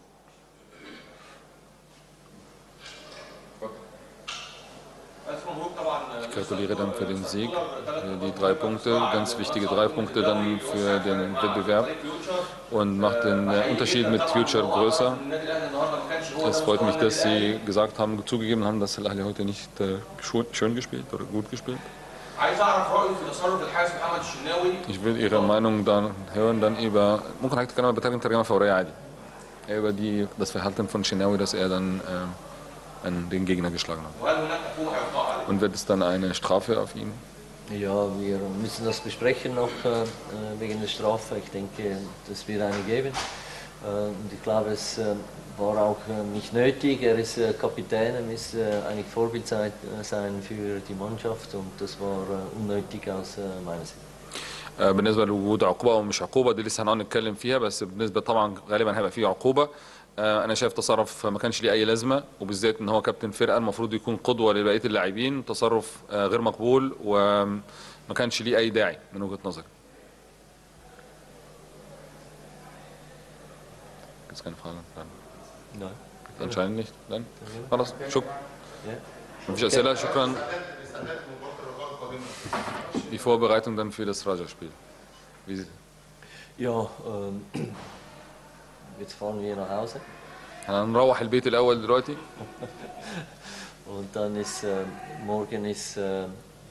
Ich gratuliere dann für den Sieg, für die drei Punkte, ganz wichtige drei Punkte dann für den Wettbewerb und macht den äh, Unterschied mit Future größer. Es freut mich, dass Sie gesagt haben, zugegeben haben, dass Al-Ahli heute nicht äh, schu- schön gespielt oder gut gespielt. عايز اعرف رايه في تصرف الحارس محمد الشناوي Ich will Ihre Meinung dann hören, dann über, ممكن حضرتك تتكلم بترجمة ترجمة فورية عادي. Über die, das Verhalten von Shinawi, dass er dann äh, an den Gegner geschlagen hat. وهل هناك حقوق اعطاء Und wird es dann eine Strafe auf ihn Ja, wir müssen das besprechen noch äh, äh, wegen der Strafe. Ich denke, das wird eine geben. Äh, und ich glaube, es äh, war auch äh, nicht nötig. Er ist äh, Kapitän, er müsste äh, eigentlich Vorbild sein, äh, sein für die Mannschaft und das war äh, unnötig aus äh, meiner Sicht. آه، بالنسبه لوجود عقوبه او مش عقوبه دي لسه هنقعد نتكلم فيها بس بالنسبه طبعا غالبا هيبقى فيه عقوبه آه، انا شايف تصرف ما كانش ليه اي لازمه وبالذات ان هو كابتن فرقه المفروض يكون قدوه لبقيه اللاعبين تصرف آه، غير مقبول وما كانش ليه اي داعي من وجهه نظري Gibt's keine Frage? Dann Nein. anscheinend nicht. Dann خلاص شكرا Ja. مفيش اسئله شكرا Die Vorbereitung dann für das Raja-Spiel. Wie, Ja, ähm, jetzt fahren wir nach Hause هنروح البيت الاول دلوقتي und dann ist äh, morgen ist äh, äh,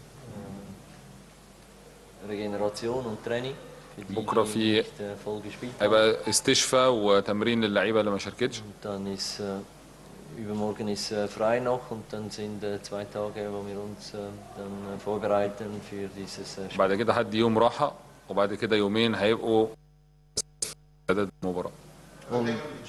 Regeneration und Training für die, بكرة die في- nicht äh, voll gespielt haben. هيبقى استشفاء وتمرين للعيبه اللي ما شاركتش Und dann ist äh, übermorgen ist äh, frei noch und dann sind äh, zwei Tage, wo wir uns äh, dann äh, vorbereiten für dieses äh, Spiel. بعد كده هدي يوم راحه وبعد كده يومين هيبقوا اعداد المباراه Und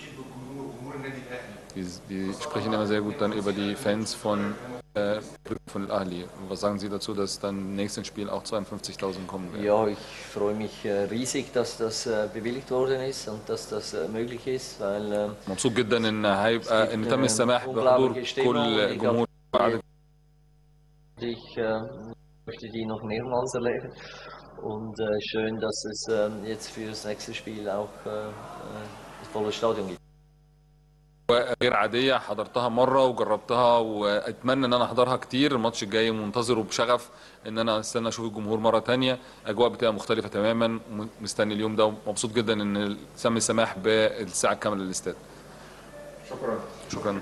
die, die sprechen immer sehr gut dann über die Fans von äh, von Al-Ahli. Was sagen Sie dazu, dass dann im nächsten Spiel auch 52.000 kommen werden? ja, ich freue mich äh, riesig, dass das äh, bewilligt worden ist und dass das äh, möglich ist, weil äh, مبسوط جدا ان هيبقى ان تم السماح بحضور كل جمهور بعد ich äh, möchte die noch mehrmals erleben. Und äh, schön, dass es äh, jetzt für das nächste Spiel auch äh, äh, das volle Stadion gibt. غير عاديه حضرتها مره وجربتها واتمنى ان انا احضرها كتير الماتش الجاي منتظره بشغف ان انا استنى اشوف الجمهور مره تانية اجواء بتبقى مختلفه تماما مستني اليوم ده ومبسوط جدا ان تم السماح بالساعه الكامله للاستاد شكرا شكرا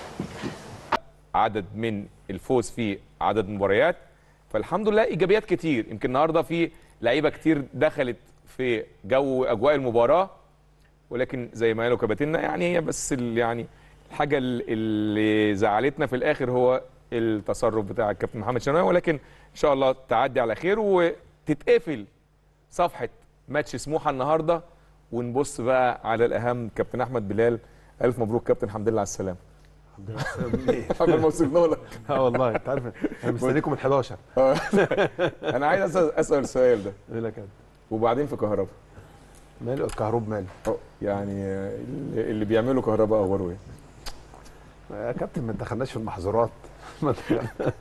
عدد من الفوز في عدد مباريات فالحمد لله ايجابيات كتير يمكن النهارده في لعيبه كتير دخلت في جو اجواء المباراه ولكن زي ما قالوا كباتنة يعني هي بس ال- يعني الحاجه ال- اللي زعلتنا في الاخر هو التصرف بتاع الكابتن محمد شناوي ولكن ان شاء الله تعدي على خير وتتقفل صفحه ماتش سموحه النهارده ونبص بقى على الاهم كابتن احمد بلال الف مبروك كابتن الحمد لله على السلامه قبل ما وصلنا لك اه والله انت عارف انا مستنيكم من 11 انا عايز اسال اسال السؤال ده يقول لك وبعدين في كهرباء ماله الكهرب ماله يعني اللي اللي بيعملوا كهرباء اخباره ايه؟ يا كابتن ما دخلناش في المحظورات ما دخل-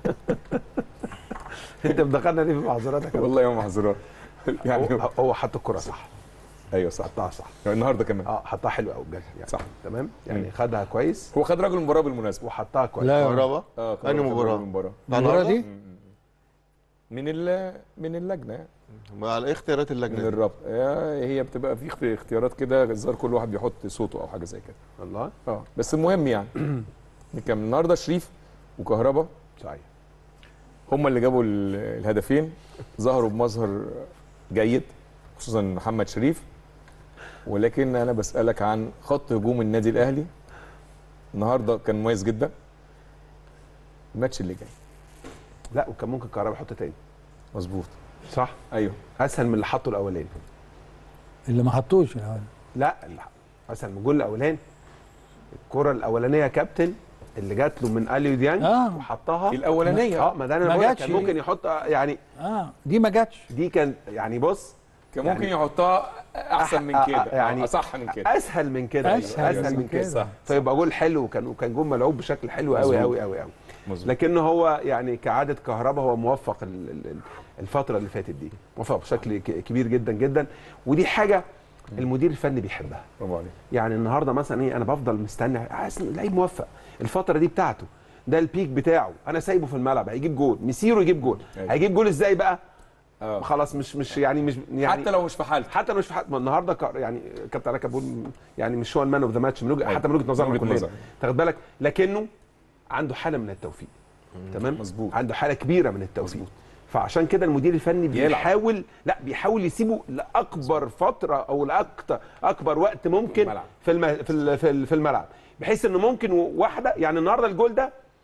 انت مدخلنا ليه في المحظورات يا كابتن والله يوم محظورات يعني هو, هو حط الكره صح ايوه صح حطها صح النهارده كمان اه حطها حلو قوي بجد يعني صح. تمام يعني مم. خدها كويس هو خد راجل المباراه بالمناسبه وحطها كويس لا كهربا اه أنهي خد راجل مباراة؟ المباراه المباراه دي من ال من اللجنه يعني ما على إيه اختيارات من اللجنه دي؟ الرابط هي هي بتبقى في اخت- اختيارات كده الظاهر كل واحد بيحط صوته او حاجه زي كده والله اه بس المهم يعني كان النهارده شريف وكهربا صحيح هم اللي جابوا ال- الهدفين ظهروا بمظهر جيد خصوصا محمد شريف ولكن انا بسالك عن خط هجوم النادي الاهلي النهارده كان مميز جدا الماتش اللي جاي لا وكان ممكن كهربا يحط تاني مظبوط صح ايوه اسهل من اللي حطه الاولاني اللي ما حطوش الاول لا اللي ح- اسهل من الجول الاولاني الكره الاولانيه يا كابتن اللي جات له من اليو ديانج آه. وحطها الاولانيه اه ما ده انا ما بقول لك جاتش. كان ممكن يحط يعني اه دي ما جاتش دي كان يعني بص كان يعني- ممكن يحطها احسن من أح- كده أ- يعني يعني اصح من كده اسهل من كده أسهل اسهل من من كده كده. فيبقى جول حلو وكان وكان جول ملعوب بشكل حلو قوي مظبوط. قوي قوي قوي مظبوط لكن هو يعني كعاده كهربا هو موفق ال- ال- ال- الفتره اللي فاتت دي موفق بشكل ك- كبير جدا جدا ودي حاجه المدير الفني بيحبها برافو عليك يعني النهارده مثلا ايه انا بفضل مستني عايز لعيب موفق الفتره دي بتاعته ده البيك بتاعه انا سايبه في الملعب هيجيب جول مسيره يجيب جول أيوة. هيجيب جول ازاي بقى اه خلاص مش مش يعني مش يعني حتى لو مش في حالته حتى لو مش في حد ما النهارده ك- يعني كابتن علاء بيقول يعني مش هو المان اوف ذا ماتش من وجهه حتى من وجهه نظرنا وجهة كلنا نظر. تاخد بالك لكنه عنده حاله من التوفيق تمام مظبوط. عنده حاله كبيره من التوفيق فعشان كده المدير الفني بيلعب. بيحاول لا بيحاول يسيبه لاكبر فتره او لاكتر اكبر وقت ممكن الملعب. في الم... في ال- في ال- في الملعب بحيث انه ممكن واحده يعني النهارده الجول ده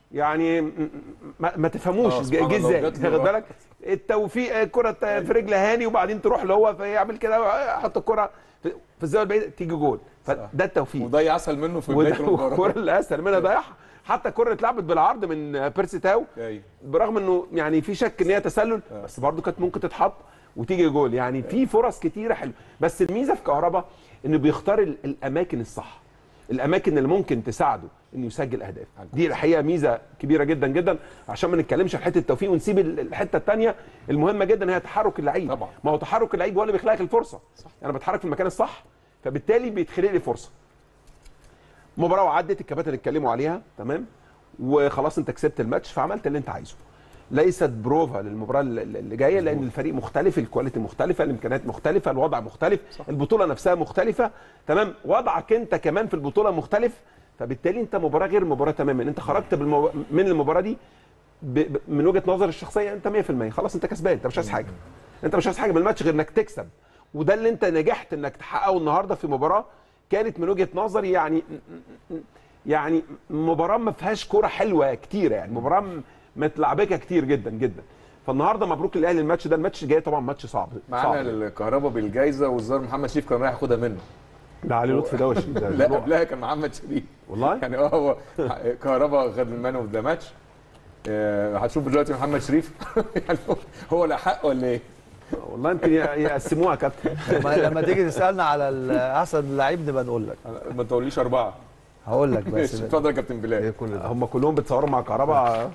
يعني م- م- ما, ما تفهموش آه، جه سبحان جه الله، ازاي وجات له واخد بقى. بالك التوفيق الكره في رجل هاني وبعدين تروح له هو فيعمل كده يحط الكره في في الزاويه البعيده تيجي جول فده التوفيق وضيع اسهل منه في وده بدايه المباراه الكره اللي اسهل منها ضيعها حتى الكره اللي اتلعبت بالعرض من بيرسي تاو أيوة. برغم انه يعني في شك ان هي تسلل بس برضو كانت ممكن تتحط وتيجي جول يعني في فرص كتيره حلوه بس الميزه في كهربا انه بيختار ال- الاماكن الصح الاماكن اللي ممكن تساعده انه يسجل اهداف دي الحقيقه ميزه كبيره جدا جدا عشان ما نتكلمش عن حته التوفيق ونسيب ال- الحته الثانيه المهمه جدا هي تحرك اللعيب طبعا. ما هو تحرك اللعيب هو اللي بيخلق لك الفرصه صح. انا بتحرك في المكان الصح فبالتالي بيتخلق لي فرصه مباراه وعدت الكباتن اتكلموا عليها تمام وخلاص انت كسبت الماتش فعملت اللي انت عايزه ليست بروفا للمباراه اللي اللي جايه لان الفريق مختلف الكواليتي مختلفه الامكانيات مختلفه الوضع مختلف صح. البطوله نفسها مختلفه تمام وضعك انت كمان في البطوله مختلف فبالتالي انت مباراه غير مباراه تماما انت خرجت بالمو... من المباراه دي ب... ب... من وجهه نظر الشخصيه انت 100% خلاص انت كسبان انت مش عايز حاجه انت مش عايز حاجه من الماتش غير انك تكسب وده اللي انت نجحت انك تحققه النهارده في مباراه كانت من وجهه نظري يعني يعني مباراه ما فيهاش كوره حلوه كتيره يعني مباراه م- متلعبكه كتير جدا جدا فالنهارده مبروك للاهلي الماتش ده الماتش الجاي طبعا ماتش صعب معانا صعب الكهرباء بالجائزه والظاهر محمد شريف كان رايح ياخدها منه ده علي لطفي ده وشيء ده لا قبلها كان محمد شريف والله يعني اه هو كهرباء خد المان اوف ذا ماتش آه، هتشوف دلوقتي محمد شريف يعني هو- هو لا حق ولا ايه؟ والله يمكن ي- يقسموها يا كابتن لما, لما تيجي تسالنا على ال- احسن لعيب نبقى نقول لك ما تقوليش اربعه هقول لك بس ماشي اتفضل يا كابتن بلال إيه كل ده هم كلهم بيتصوروا مع كهرباء ها؟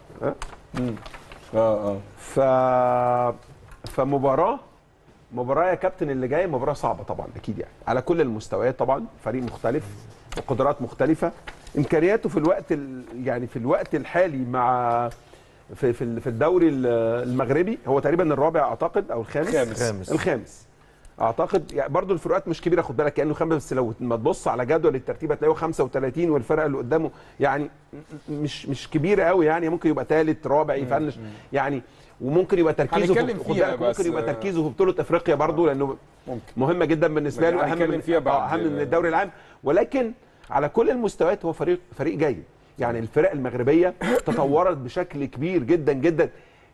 اه اه ف فمباراه مباراه يا كابتن اللي جايه مباراه صعبه طبعا اكيد يعني على كل المستويات طبعا فريق مختلف وقدرات مختلفه امكانياته في الوقت ال... يعني في الوقت الحالي مع في في ال- في الدوري ال- المغربي هو تقريبا الرابع اعتقد او الخامس الخامس. خامس. الخامس اعتقد يعني برضو الفروقات مش كبيره خد بالك كانه خامس بس لو ما تبص على جدول الترتيب هتلاقيه 35 والفرقه اللي قدامه يعني مش مش كبيره قوي يعني ممكن يبقى ثالث رابع يفنش يعني وممكن يبقى تركيزه في- هنتكلم خد فيها بالك بس، ممكن يبقى آه، تركيزه في بطوله افريقيا برضو لانه ممكن مهمه جدا بالنسبه له اهم هنتكلم من فيها بعد- آه، اهم من الدوري العام ولكن على كل المستويات هو فريق فريق جيد يعني الفرق المغربيه تطورت بشكل كبير جدا جدا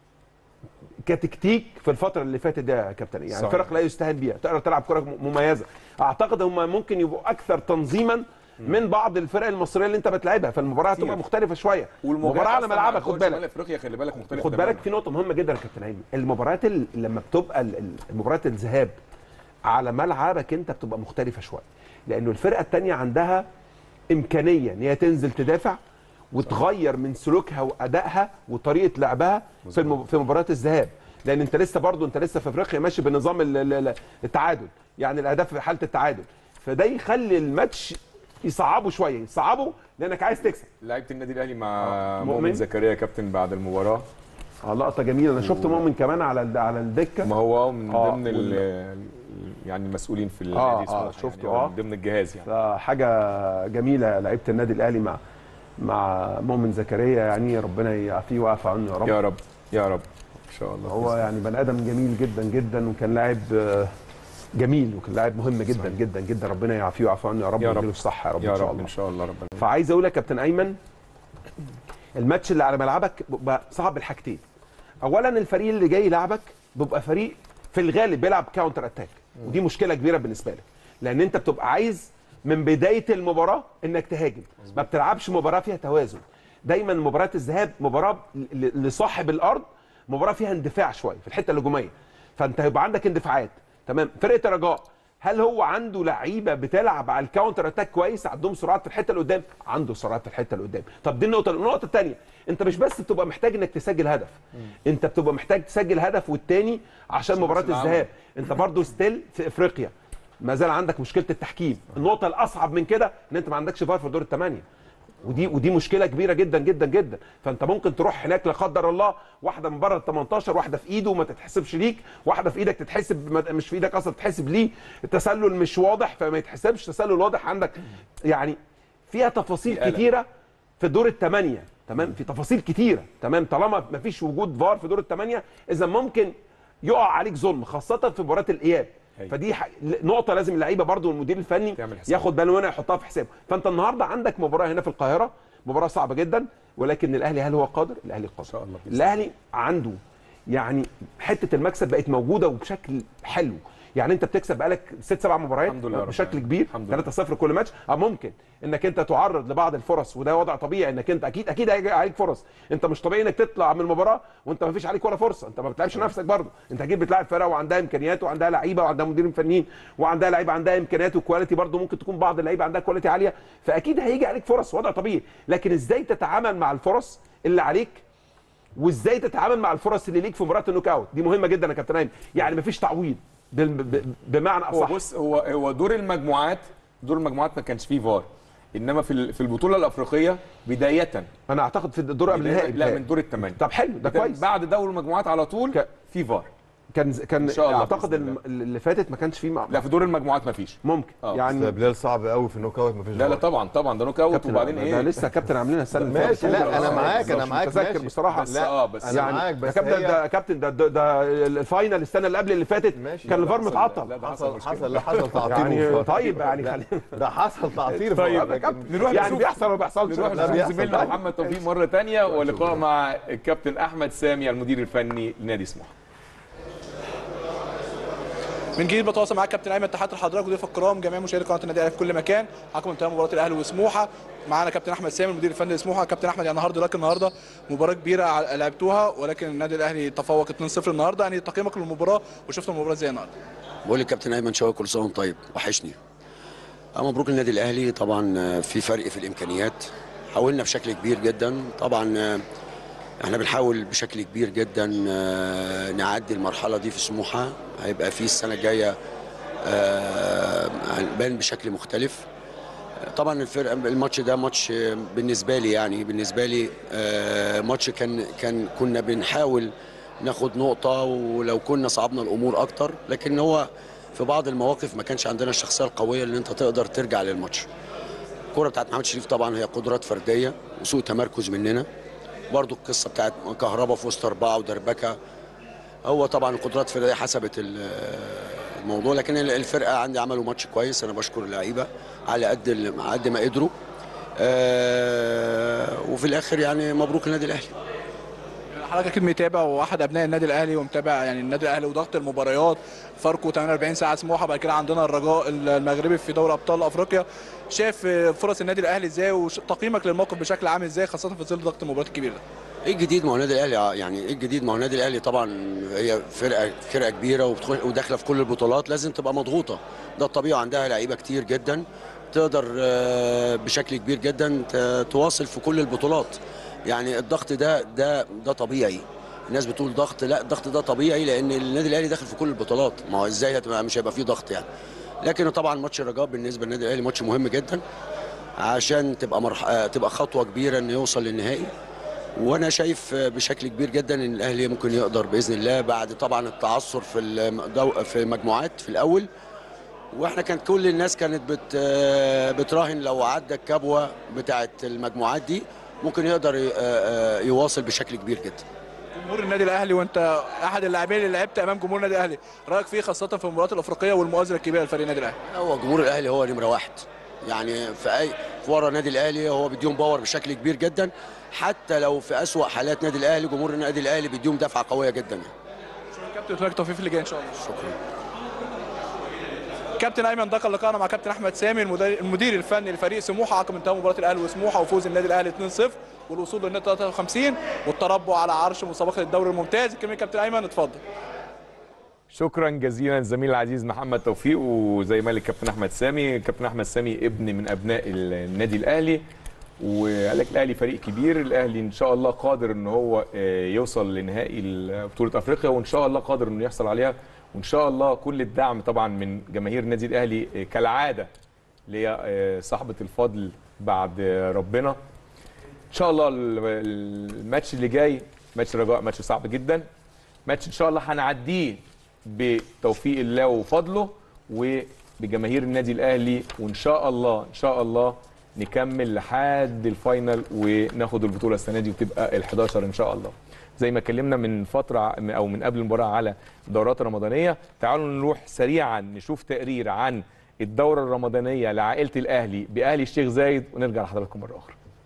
كتكتيك في الفتره اللي فاتت دي يا كابتن يعني صحيح. فرق لا يستهان بيها تقدر تلعب كره م- مميزه اعتقد هم ممكن يبقوا اكثر تنظيما من بعض الفرق المصريه اللي انت بتلعبها فالمباراه كتير. هتبقى مختلفه شويه والمباراه مباراه على ملعبك خد بالك شمال افريقيا خلي بالك مختلف خد بالك في نقطة مهمة جدا يا كابتن ايمن، المباريات ال- لما بتبقى ال- ال- المباريات الذهاب على ملعبك انت بتبقى مختلفة شوية، لأنه الفرقة التانية عندها إمكانية إن هي تنزل تدافع وتغير من سلوكها وأدائها وطريقة لعبها في الم- في مباريات الذهاب، لأن أنت لسه برضه أنت لسه في أفريقيا ماشي بنظام ال- ال- ال- التعادل، يعني الأهداف في حالة التعادل، فده يخلي الماتش يصعبه شوية، يصعبه لأنك عايز تكسب. لعيبه النادي الاهلي مع مؤمن. مؤمن زكريا يا كابتن بعد المباراه اه لقطة جميلة، أنا شفت مؤمن كمان على ال- على الدكة ما هو من آه، ضمن وال- ال- يعني المسؤولين في النادي آه، سموحة آه، شفته، يعني هو آه. من ضمن الجهاز يعني فحاجه جميله لعيبه النادي الاهلي مع مع مؤمن زكريا يعني ربنا يعافيه ويعفى عنه يا رب يا رب يا رب ان شاء الله هو يعني بني ادم جميل جدا جدا وكان لاعب آه، جميل وكان لاعب مهم جدا صحيح. جدا جدا ربنا يعافيه ويعفى عنه يا رب يا رب. ويديله الصحه يا رب يا ان شاء رب الله ان شاء الله ربنا فعايز اقول لك يا كابتن ايمن الماتش اللي على ملعبك بيبقى صعب الحاجتين اولا الفريق اللي جاي يلعبك بيبقى فريق في الغالب بيلعب كاونتر اتاك ودي مشكله كبيره بالنسبه لك لان انت بتبقى عايز من بدايه المباراه انك تهاجم ما بتلعبش مباراه فيها توازن دايما مباراه الذهاب مباراه ل- لصاحب الارض مباراه فيها اندفاع شويه في الحته الهجوميه فانت هيبقى عندك اندفاعات تمام فرقه رجاء هل هو عنده لعيبه بتلعب على الكاونتر اتاك كويس عندهم سرعات في الحته اللي قدام عنده سرعات في الحته اللي قدام طب دي النقطه النقطه الثانيه انت مش بس بتبقى محتاج انك تسجل هدف انت بتبقى محتاج تسجل هدف والتاني عشان مباراه العودة. الذهاب انت برضو ستيل في افريقيا ما زال عندك مشكله التحكيم النقطه الاصعب من كده ان انت ما عندكش فار في دور الثمانيه ودي ودي مشكله كبيره جدا جدا جدا فانت ممكن تروح هناك لا قدر الله واحده من بره ال 18 واحده في ايده وما تتحسبش ليك واحده في ايدك تتحسب ما- مش في ايدك اصلا تتحسب ليه التسلل مش واضح فما يتحسبش تسلل واضح عندك يعني فيها تفاصيل في قلق. كتيره في دور الثمانيه تمام في تفاصيل كتيره تمام طالما ما فيش وجود فار في دور الثمانيه اذا ممكن يقع عليك ظلم خاصه في مباراه الاياب أيوة. فدي ح... نقطه لازم اللعيبه برضو والمدير الفني تعمل حساب. ياخد باله منها يحطها في حسابه فانت النهارده عندك مباراه هنا في القاهره مباراه صعبه جدا ولكن الاهلي هل هو قادر الاهلي قادر شاء الله بإذن الاهلي عنده يعني حته المكسب بقت موجوده وبشكل حلو يعني انت بتكسب بقالك ست سبع مباريات الحمد لله رب بشكل العالمين. كبير الحمد لله. 3-0 كل ماتش اه ممكن انك انت تعرض لبعض الفرص وده وضع طبيعي انك انت اكيد اكيد هيجي عليك فرص انت مش طبيعي انك تطلع من المباراه وانت ما فيش عليك ولا فرصه انت ما بتلعبش نفسك برضه انت اكيد بتلاعب فرقه وعندها امكانيات وعندها لعيبه وعندها مديرين فنيين وعندها لعيبه عندها امكانيات وكواليتي برضه ممكن تكون بعض اللعيبه عندها كواليتي عاليه فاكيد هيجي عليك فرص وضع طبيعي لكن ازاي تتعامل مع الفرص اللي عليك وازاي تتعامل مع الفرص اللي ليك في مباراه النوك اوت دي مهمه جدا يا كابتن ايمن يعني مفيش تعويض بال- ب- بمعنى هو اصح بص هو هو دور المجموعات دور المجموعات ما كانش فيه فار انما في ال- في البطوله الافريقيه بدايه انا اعتقد في الدور قبل النهائي لا من دور الثمانيه طب حلو ده كويس بعد دور المجموعات على طول ك- في فار كان كان إن شاء الله اعتقد بإذن الم- اللي فاتت ما كانش فيه مع... لا في دور المجموعات ما فيش ممكن آه. بس يعني بلال صعب قوي في النوك اوت مفيش لا لا فار. طبعا طبعا ده نوك اوت كابتن وبعدين ده ايه لسه كابتن عاملينها السنه اللي ماشي، فاتت. لا، أنا آه، معاك، بالظبط. أنا مش معاك، متذكر ماشي. بصراحه بس اه بس أنا يعني معاك، ده بس كابتن هي- ده كابتن ده ده, ده الفاينل السنه اللي قبل اللي فاتت ماشي. كان لا، الفار حصل- متعطل لا، ده حصل مشكلة. حصل لا حصل تعطيل يعني وفار. طيب يعني لا، خلينا ده حصل تعطيل طيب، وفار، لكن- نروح يعني نشوف- بيحصل ولا ما بيحصلش نروح لا، نشوف بيحصل. زميلنا طيب. محمد توفيق مره ثانيه ولقاء مع الكابتن احمد سامي المدير الفني لنادي سموحه من جديد بتواصل معاك كابتن ايمن تحياتي لحضرتك وضيوف الكرام جميع مشاهدي قناه النادي الاهلي في كل مكان معاكم انتهى مباراه الاهلي وسموحه معانا كابتن احمد سامي المدير الفني لسموحه كابتن احمد يعني النهارده لكن النهارده مباراه كبيره ع- لعبتوها ولكن النادي الاهلي تفوق 2-0 النهارده يعني تقييمك للمباراه وشفت المباراه ازاي النهارده بقول للكابتن ايمن شوقي كل سنه وانت طيب وحشني آه، مبروك النادي الاهلي طبعا آه، في فرق في الامكانيات حاولنا بشكل كبير جدا طبعا آه، احنا بنحاول بشكل كبير جدا آه، نعدي المرحله دي في سموحه هيبقى في السنه الجايه آه، هنبان بشكل مختلف طبعا الفرقه الماتش ده ماتش آه، بالنسبه لي يعني بالنسبه لي آه، ماتش كان كان كنا بنحاول ناخد نقطه ولو كنا صعبنا الامور اكتر لكن هو في بعض المواقف ما كانش عندنا الشخصيه القويه اللي انت تقدر ترجع للماتش الكره بتاعت محمد شريف طبعا هي قدرات فرديه وسوء تمركز مننا برضو القصه بتاعت كهربا في وسط اربعه ودربكه هو طبعا القدرات الفرديه حسبت ال- الموضوع لكن الفرقه عندي عملوا ماتش كويس انا بشكر اللعيبه على قد ال- على قد ما قدروا آه، وفي الاخر يعني مبروك النادي الاهلي حضرتك اكيد متابع واحد ابناء النادي الاهلي ومتابع يعني النادي الاهلي وضغط المباريات فاركو 48 ساعه سموحه بعد كده عندنا الرجاء المغربي في دوري ابطال افريقيا شايف فرص النادي الاهلي ازاي وتقييمك للموقف بشكل عام ازاي خاصه في ظل ضغط المباريات الكبير ده ايه الجديد ما هو النادي الاهلي ع- يعني ايه الجديد ما هو النادي الاهلي طبعا هي فرقه فرقه كبيره وبتخش- وداخله في كل البطولات لازم تبقى مضغوطه ده الطبيعي عندها لعيبه كتير جدا تقدر آه، بشكل كبير جدا ت- تواصل في كل البطولات يعني الضغط ده ده ده طبيعي الناس بتقول ضغط لا الضغط ده طبيعي لان النادي الاهلي داخل في كل البطولات ما هو ازاي هتبقى مش هيبقى فيه ضغط يعني لكن طبعا ماتش الرجاء بالنسبه للنادي الاهلي ماتش مهم جدا عشان تبقى مرح... آه، تبقى خطوه كبيره انه يوصل للنهائي وانا شايف بشكل كبير جدا ان الاهلي ممكن يقدر باذن الله بعد طبعا التعثر في الدو... في المجموعات في الاول واحنا كانت كل الناس كانت بت... بتراهن لو عدى الكبوه بتاعه المجموعات دي ممكن يقدر ي- يواصل بشكل كبير جدا جمهور النادي الاهلي وانت احد اللاعبين اللي لعبت امام جمهور النادي الاهلي رايك فيه خاصه في المباريات الافريقيه والمؤازره الكبيره لفريق النادي الاهلي هو جمهور الاهلي هو نمره واحد يعني في اي في ورا النادي الاهلي هو بيديهم باور بشكل كبير جدا حتى لو في اسوا حالات نادي الاهلي جمهور النادي الاهلي بيديهم دفعه قويه جدا يعني. شكرا كابتن وتمنى التوفيق في اللي جاي ان شاء الله شكرا كابتن ايمن ده كان لقاءنا مع كابتن احمد سامي المدير, المدير الفني لفريق سموحه عقب انتهاء مباراه الاهلي وسموحه وفوز النادي الاهلي 2-0 والوصول للنادي 53 والتربع على عرش مسابقه الدوري الممتاز الكلمه كابتن ايمن اتفضل شكرا جزيلا الزميل العزيز محمد توفيق وزي ما قال الكابتن احمد سامي الكابتن احمد سامي ابن من ابناء النادي الاهلي وقال لك الاهلي فريق كبير الاهلي ان شاء الله قادر ان هو آه، يوصل لنهائي بطوله افريقيا وان شاء الله قادر انه يحصل عليها وان شاء الله كل الدعم طبعا من جماهير النادي الاهلي آه، كالعاده اللي هي آه، صاحبه الفضل بعد آه، ربنا ان شاء الله ال- الماتش اللي جاي ماتش رجاء ماتش صعب جدا ماتش ان شاء الله هنعديه بتوفيق الله وفضله وبجماهير النادي الاهلي وان شاء الله ان شاء الله نكمل لحد الفاينل وناخد البطوله السنه دي وتبقى ال11 ان شاء الله زي ما اتكلمنا من فتره او من قبل المباراه على الدورات الرمضانيه تعالوا نروح سريعا نشوف تقرير عن الدوره الرمضانيه لعائله الاهلي باهلي الشيخ زايد ونرجع لحضراتكم مره اخرى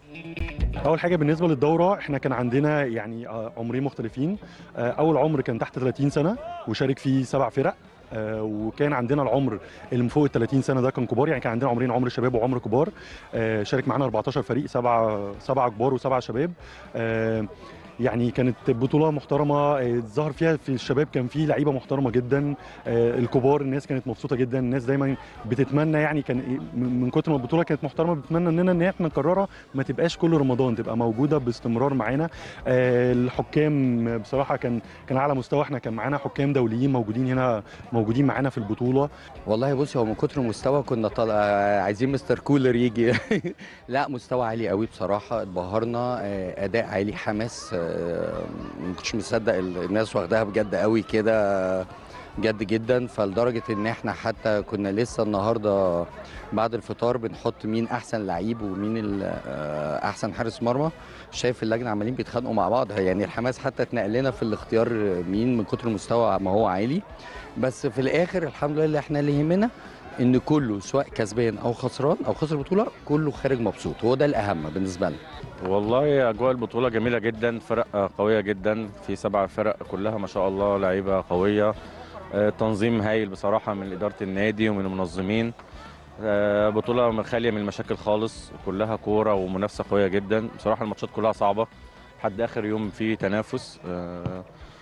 اول حاجه بالنسبه للدوره احنا كان عندنا يعني آه، عمرين مختلفين آه، اول عمر كان تحت 30 سنه وشارك فيه سبع فرق آه، وكان عندنا العمر اللي من فوق ال 30 سنه ده كان كبار يعني كان عندنا عمرين عمر شباب وعمر كبار آه، شارك معانا 14 فريق سبعه سبعه كبار وسبعه شباب آه، يعني كانت بطولة محترمة آه، ظهر فيها في الشباب كان في لعيبة محترمة جدا آه، الكبار الناس كانت مبسوطة جدا الناس دايما بتتمنى يعني كان إيه، من من كتر ما البطولة كانت محترمة بتتمنى اننا ان احنا نكررها ما تبقاش كل رمضان تبقى موجودة باستمرار معانا آه، الحكام بصراحة كان كان على مستوى احنا كان معانا حكام دوليين موجودين هنا موجودين معانا في البطولة والله بصي هو من كتر المستوى كنا طال... آه، عايزين مستر كولر يجي لا مستوى عالي قوي بصراحه اتبهرنا آه، اداء عالي حماس آه، ما كنتش مصدق ال- الناس واخداها بجد قوي كده جد جدا فلدرجه ان احنا حتى كنا لسه النهارده بعد الفطار بنحط مين احسن لعيب ومين ال- آه، احسن حارس مرمى شايف اللجنه عمالين بيتخانقوا مع بعض يعني الحماس حتى اتنقل لنا في الاختيار مين من كتر المستوى ما هو عالي بس في الاخر الحمد لله احنا اللي يهمنا ان كله سواء كسبان او خسران او خسر بطوله كله خارج مبسوط هو ده الاهم بالنسبه لنا والله اجواء البطوله جميله جدا فرق قويه جدا في سبع فرق كلها ما شاء الله لعيبه قويه آه، تنظيم هايل بصراحه من اداره النادي ومن المنظمين آه، بطوله خاليه من المشاكل خالص كلها كوره ومنافسه قويه جدا بصراحه الماتشات كلها صعبه لحد اخر يوم في تنافس آه،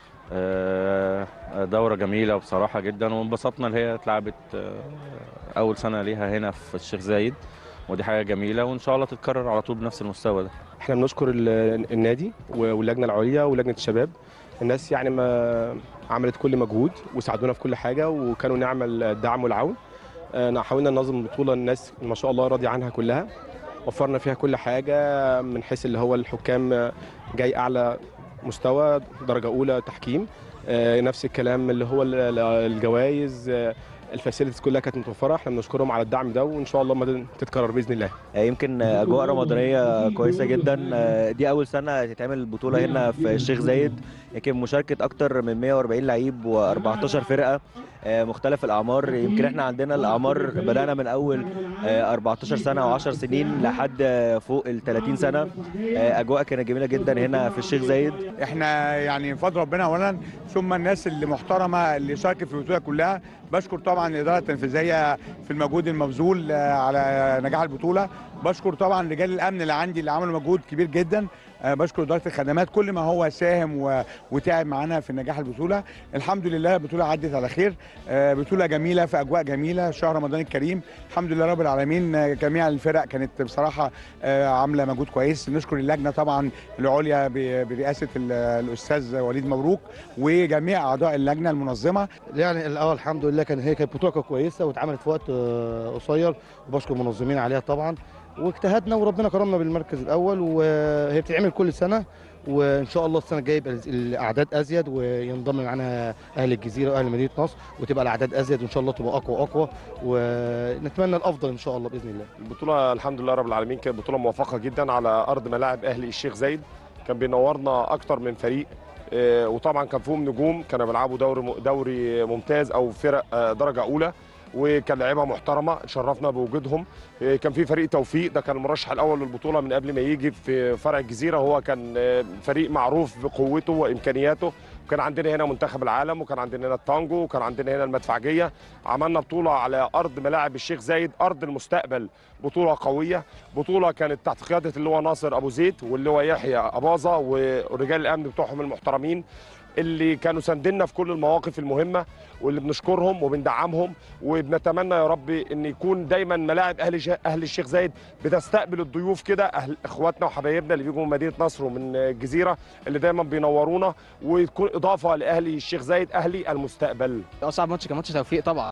آه، دوره جميله بصراحه جدا وانبسطنا اللي هي اتلعبت آه، اول سنه ليها هنا في الشيخ زايد ودي حاجه جميله وان شاء الله تتكرر على طول بنفس المستوى ده احنا بنشكر ال- النادي واللجنه العليا ولجنه الشباب الناس يعني ما عملت كل مجهود وساعدونا في كل حاجه وكانوا نعمل الدعم والعون آه، حاولنا ننظم البطوله الناس ما شاء الله راضيه عنها كلها وفرنا فيها كل حاجه من حيث اللي هو الحكام جاي اعلى مستوى درجه اولى تحكيم آه، نفس الكلام اللي هو الجوائز الفاسيلتيز كلها كانت متوفره احنا بنشكرهم على الدعم ده وان شاء الله ما تتكرر باذن الله يمكن اجواء رمضانيه كويسه جدا دي اول سنه تتعمل البطوله هنا في الشيخ زايد يمكن مشاركه اكتر من 140 لعيب و14 فرقه مختلف الاعمار يمكن احنا عندنا الاعمار بدانا من اول 14 سنه و10 سنين لحد فوق ال 30 سنه اجواء كانت جميله جدا هنا في الشيخ زايد احنا يعني من فضل ربنا اولا ثم الناس اللي محترمه اللي شاركت في البطوله كلها بشكر طبعا الاداره التنفيذيه في المجهود المبذول على نجاح البطوله بشكر طبعا رجال الامن اللي عندي اللي عملوا مجهود كبير جدا أه بشكر اداره الخدمات كل ما هو ساهم و... وتعب معانا في نجاح البطوله الحمد لله البطوله عدت على خير أه بطوله جميله في اجواء جميله شهر رمضان الكريم الحمد لله رب العالمين أه جميع الفرق كانت بصراحه عامله مجهود كويس نشكر اللجنه طبعا العليا ب... برئاسه الاستاذ وليد مبروك وجميع اعضاء اللجنه المنظمه يعني الاول الحمد لله كان هي كانت بطوله كويسه واتعملت في وقت قصير وبشكر المنظمين عليها طبعا واجتهدنا وربنا كرمنا بالمركز الاول وهي بتتعمل كل سنه وان شاء الله السنه الجايه يبقى الاعداد ازيد وينضم معانا اهل الجزيره واهل مدينه نصر وتبقى الاعداد ازيد وان شاء الله تبقى اقوى واقوى ونتمنى الافضل ان شاء الله باذن الله. البطوله الحمد لله رب العالمين كانت بطوله موفقه جدا على ارض ملاعب اهلي الشيخ زايد كان بينورنا اكتر من فريق وطبعا كان فيهم نجوم كانوا بيلعبوا دوري دوري ممتاز او فرق درجه اولى وكان لعيبه محترمه اتشرفنا بوجودهم كان في فريق توفيق ده كان المرشح الاول للبطوله من قبل ما يجي في فرع الجزيره هو كان فريق معروف بقوته وامكانياته وكان عندنا هنا منتخب العالم وكان عندنا هنا التانجو وكان عندنا هنا المدفعجيه عملنا بطوله على ارض ملاعب الشيخ زايد ارض المستقبل بطوله قويه بطوله كانت تحت قياده اللي هو ناصر ابو زيد واللي هو يحيى اباظه ورجال الامن بتوعهم المحترمين اللي كانوا ساندنا في كل المواقف المهمه واللي بنشكرهم وبندعمهم وبنتمنى يا رب ان يكون دايما ملاعب اهل اهل الشيخ زايد بتستقبل الضيوف كده اهل اخواتنا وحبايبنا اللي بيجوا من مدينه نصر ومن الجزيره اللي دايما بينورونا وتكون اضافه لاهلي الشيخ زايد اهلي المستقبل. اصعب ماتش كان ماتش توفيق طبعا.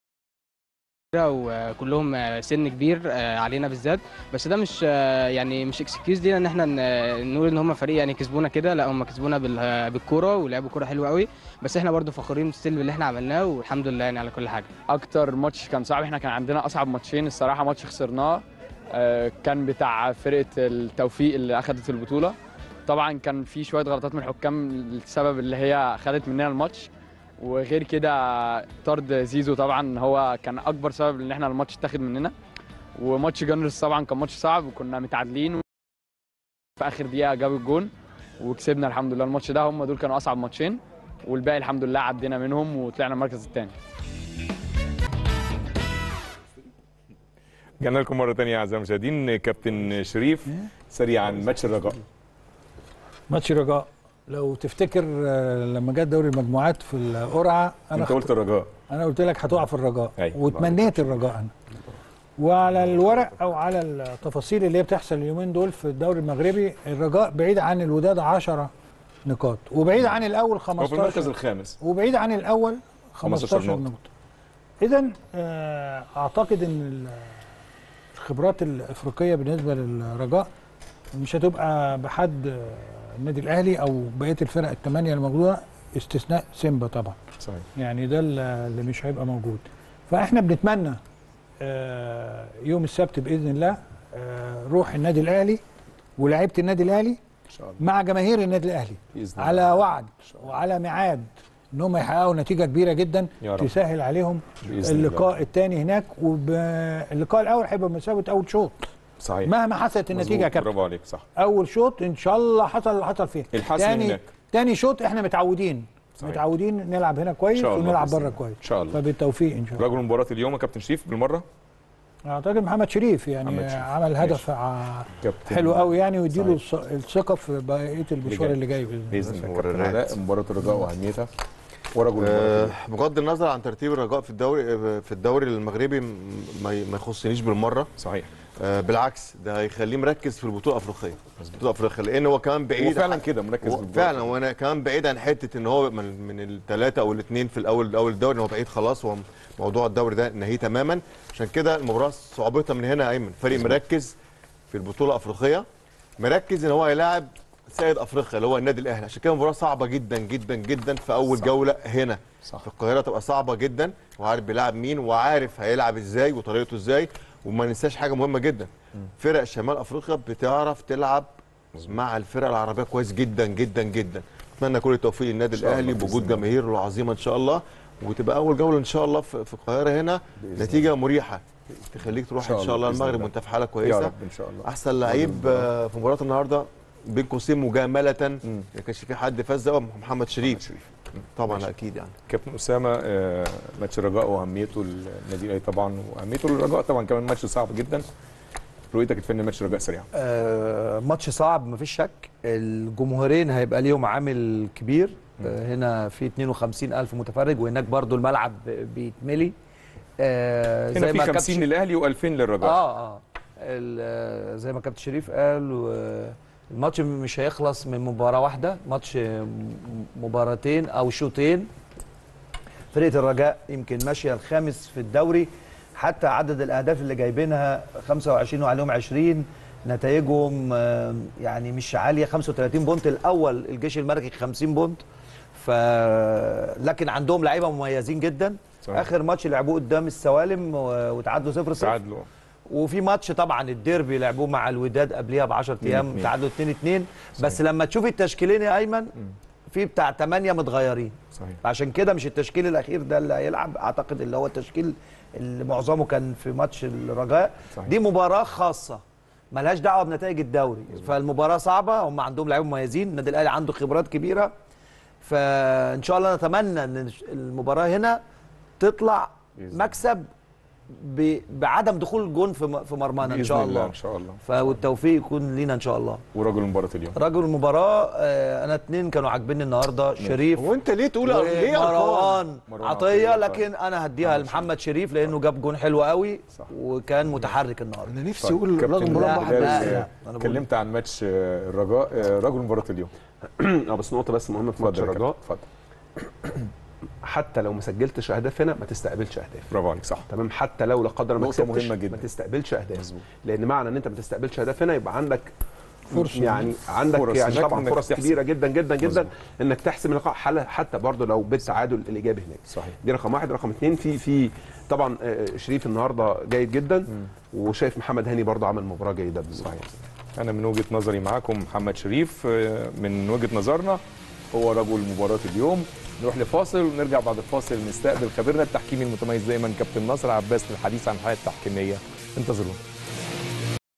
وكلهم سن كبير علينا بالذات بس ده مش يعني مش اكسكيوز لينا ان احنا نقول ان هم فريق يعني كسبونا كده لا هم كسبونا بالكوره ولعبوا كوره حلوه قوي بس احنا برضو فخورين ستيل باللي احنا عملناه والحمد لله يعني على كل حاجه اكتر ماتش كان صعب احنا كان عندنا اصعب ماتشين الصراحه ماتش خسرناه كان بتاع فرقه التوفيق اللي اخذت البطوله طبعا كان في شويه غلطات من الحكام السبب اللي هي خدت مننا الماتش وغير كده طرد زيزو طبعا هو كان اكبر سبب ان احنا الماتش اتاخد مننا وماتش جانرز طبعا كان ماتش صعب وكنا متعادلين في اخر دقيقه جاب الجون وكسبنا الحمد لله الماتش ده هم دول كانوا اصعب ماتشين والباقي الحمد لله عدينا منهم وطلعنا المركز الثاني رجعنا لكم مره ثانيه اعزائي المشاهدين كابتن شريف سريعا ماتش الرجاء ماتش رجاء لو تفتكر آه، لما جت دوري المجموعات في القرعه انا انت قلت الرجاء انا قلت لك هتقع في الرجاء أيوة. وتمنيت الرجاء انا وعلى الورق او على التفاصيل اللي هي بتحصل اليومين دول في الدوري المغربي الرجاء بعيد عن الوداد 10 نقاط وبعيد عن الاول هو في 15 المركز الخامس وبعيد عن الاول 15 15 نقطة. نقطه اذا آه، اعتقد ان ال- الخبرات الافريقيه بالنسبه للرجاء مش هتبقى بحد آه، النادي الاهلي او بقيه الفرق الثمانيه الموجوده استثناء سيمبا طبعا صحيح يعني ده اللي مش هيبقى موجود فاحنا بنتمنى آه، يوم السبت باذن الله آه، روح النادي الاهلي ولاعيبه النادي الاهلي ان شاء الله مع جماهير النادي الاهلي بإذن الله. على وعد وعلى ميعاد ان هم يحققوا نتيجه كبيره جدا يا رب. تسهل عليهم بإذن اللقاء الثاني هناك واللقاء الاول هيبقى بمثابه اول شوط صحيح مهما حصلت النتيجه يا مظبوط، كابتن برافو عليك صح اول شوط ان شاء الله حصل اللي حصل فيه الحسم تاني هناك. تاني شوط احنا متعودين صحيح. متعودين نلعب هنا كويس إن شاء الله ونلعب بإذن بره الله. كويس ان شاء الله فبالتوفيق ان شاء الله رجل مباراه اليوم يا كابتن شريف بالمره اعتقد محمد شريف يعني محمد شريف. عمل ماشي. هدف ع- كابتن حلو قوي يعني ويديله الث- الثقه في بقيه المشوار اللي جاي باذن الله باذن الله مبررات. كابتن علاء مباراه الرجاء واهميتها ورجل مباراه آه، اليوم. بغض النظر عن ترتيب الرجاء في الدوري آه، في الدوري المغربي م- ما ي- ما يخصنيش بالمره صحيح آه، بالعكس ده هيخليه مركز في البطوله الافريقيه بطوله افريقيا لان هو كمان بعيد هو فعلا كده مركز هو في البطولة. فعلا وانا كمان بعيد عن حته ان هو من, من الثلاثه او الاثنين في الاول اول الدوري ان هو بعيد خلاص هو موضوع الدوري ده نهيه تماما عشان كده المباراه صعوبتها من هنا يا ايمن فريق مركز في البطوله الافريقيه مركز ان هو هيلاعب سيد افريقيا اللي هو النادي الاهلي عشان كده مباراه صعبه جدا جدا جدا في اول صح. جوله هنا صح. في القاهره تبقى صعبه جدا وعارف بيلعب مين وعارف هيلعب ازاي وطريقته ازاي وما ننساش حاجه مهمه جدا فرق شمال افريقيا بتعرف تلعب مع الفرق العربيه كويس جدا جدا جدا اتمنى كل التوفيق للنادي إن شاء الله الاهلي بإذن بوجود الله. جماهير العظيمه ان شاء الله وتبقى اول جوله ان شاء الله في في القاهره هنا بإذن نتيجه مريحه تخليك تروح إن شاء ان شاء الله الله بإذن المغرب الله. وانت في حاله يا كويسه رب ان شاء الله احسن لعيب آه، في مباراه النهارده بين قوسين مجامله مم. ما كانش في حد فاز ده هو محمد شريف شريف. طبعا ماشي. اكيد يعني كابتن اسامه آه، ماتش الرجاء واهميته للنادي الاهلي طبعا واهميته للرجاء طبعا كمان ماتش صعب جدا رؤيتك تفني ماتش الرجاء سريعا آه، ماتش صعب مفيش شك الجمهورين هيبقى ليهم عامل كبير آه، هنا في 52 ألف متفرج وهناك برضو الملعب بيتملي آه، هنا في كابتن 50 للاهلي و2000 للرجاء اه اه ال- آه، زي ما كابتن شريف قال و- الماتش مش هيخلص من مباراه واحده ماتش م- مباراتين او شوطين فرقه الرجاء يمكن ماشيه الخامس في الدوري حتى عدد الاهداف اللي جايبينها 25 وعليهم 20 نتائجهم آه، يعني مش عاليه 35 بونت الاول الجيش الملكي 50 بونت ف لكن عندهم لعيبه مميزين جدا صحيح. اخر ماتش لعبوه قدام السوالم و- وتعادلوا 0 0 تعادلوا وفي ماتش طبعا الديربي لعبوه مع الوداد قبليها ب 10 ايام اتنين. تعادلوا 2 2 بس لما تشوف التشكيلين يا ايمن في بتاع 8 متغيرين صحيح عشان كده مش التشكيل الاخير ده اللي هيلعب اعتقد اللي هو التشكيل اللي معظمه كان في ماتش الرجاء صحيح. دي مباراه خاصه ملهاش دعوه بنتائج الدوري فالمباراه صعبه هم عندهم لعيبه مميزين النادي الاهلي عنده خبرات كبيره فان شاء الله نتمنى ان المباراه هنا تطلع مكسب ب- بعدم دخول جون في م- في مرمانا ان بإذن شاء الله الله ان شاء الله فالتوفيق يكون لينا ان شاء الله ورجل مباراه اليوم رجل المباراه آه، انا اتنين كانوا عاجبني النهارده شريف وانت ليه تقول ليه مروان مروان عطيه عطية، لكن انا هديها لمحمد شريف لانه جاب جون حلو قوي وكان متحرك النهارده انا نفسي طيب، اقول كابتن رجل لا، مربع بلال، لا، آه، لا، أنا بقول- اتكلمت عن ماتش آه، الرجاء آه، رجل مباراه اليوم اه بس نقطه بس مهمه في ماتش اتفضل يا الرجاء كابتن، اتفضل حتى لو ما سجلتش اهداف هنا ما تستقبلش اهداف برافو عليك صح تمام حتى لو لا قدر الله ما نقطة كسبتش مهمة جدا. ما تستقبلش اهداف مظبوط. لان معنى ان انت ما تستقبلش اهداف هنا يبقى عندك فرصة. يعني عندك فرص يعني هناك طبعا إنك فرص تحسم. كبيره جدا جدا جدا مظبوط. انك تحسم اللقاء حل- حتى برضه لو بالتعادل الايجابي هناك صحيح دي رقم واحد رقم اثنين في في طبعا آه، شريف النهارده جيد جدا وشايف محمد هاني برضه عمل مباراه جيده صحيح انا من وجهه نظري معاكم محمد شريف آه، من وجهه نظرنا هو رجل مباراه اليوم نروح لفاصل ونرجع بعد الفاصل نستقبل خبيرنا التحكيمي المتميز دايما كابتن ناصر عباس للحديث عن الحياه التحكيميه انتظرونا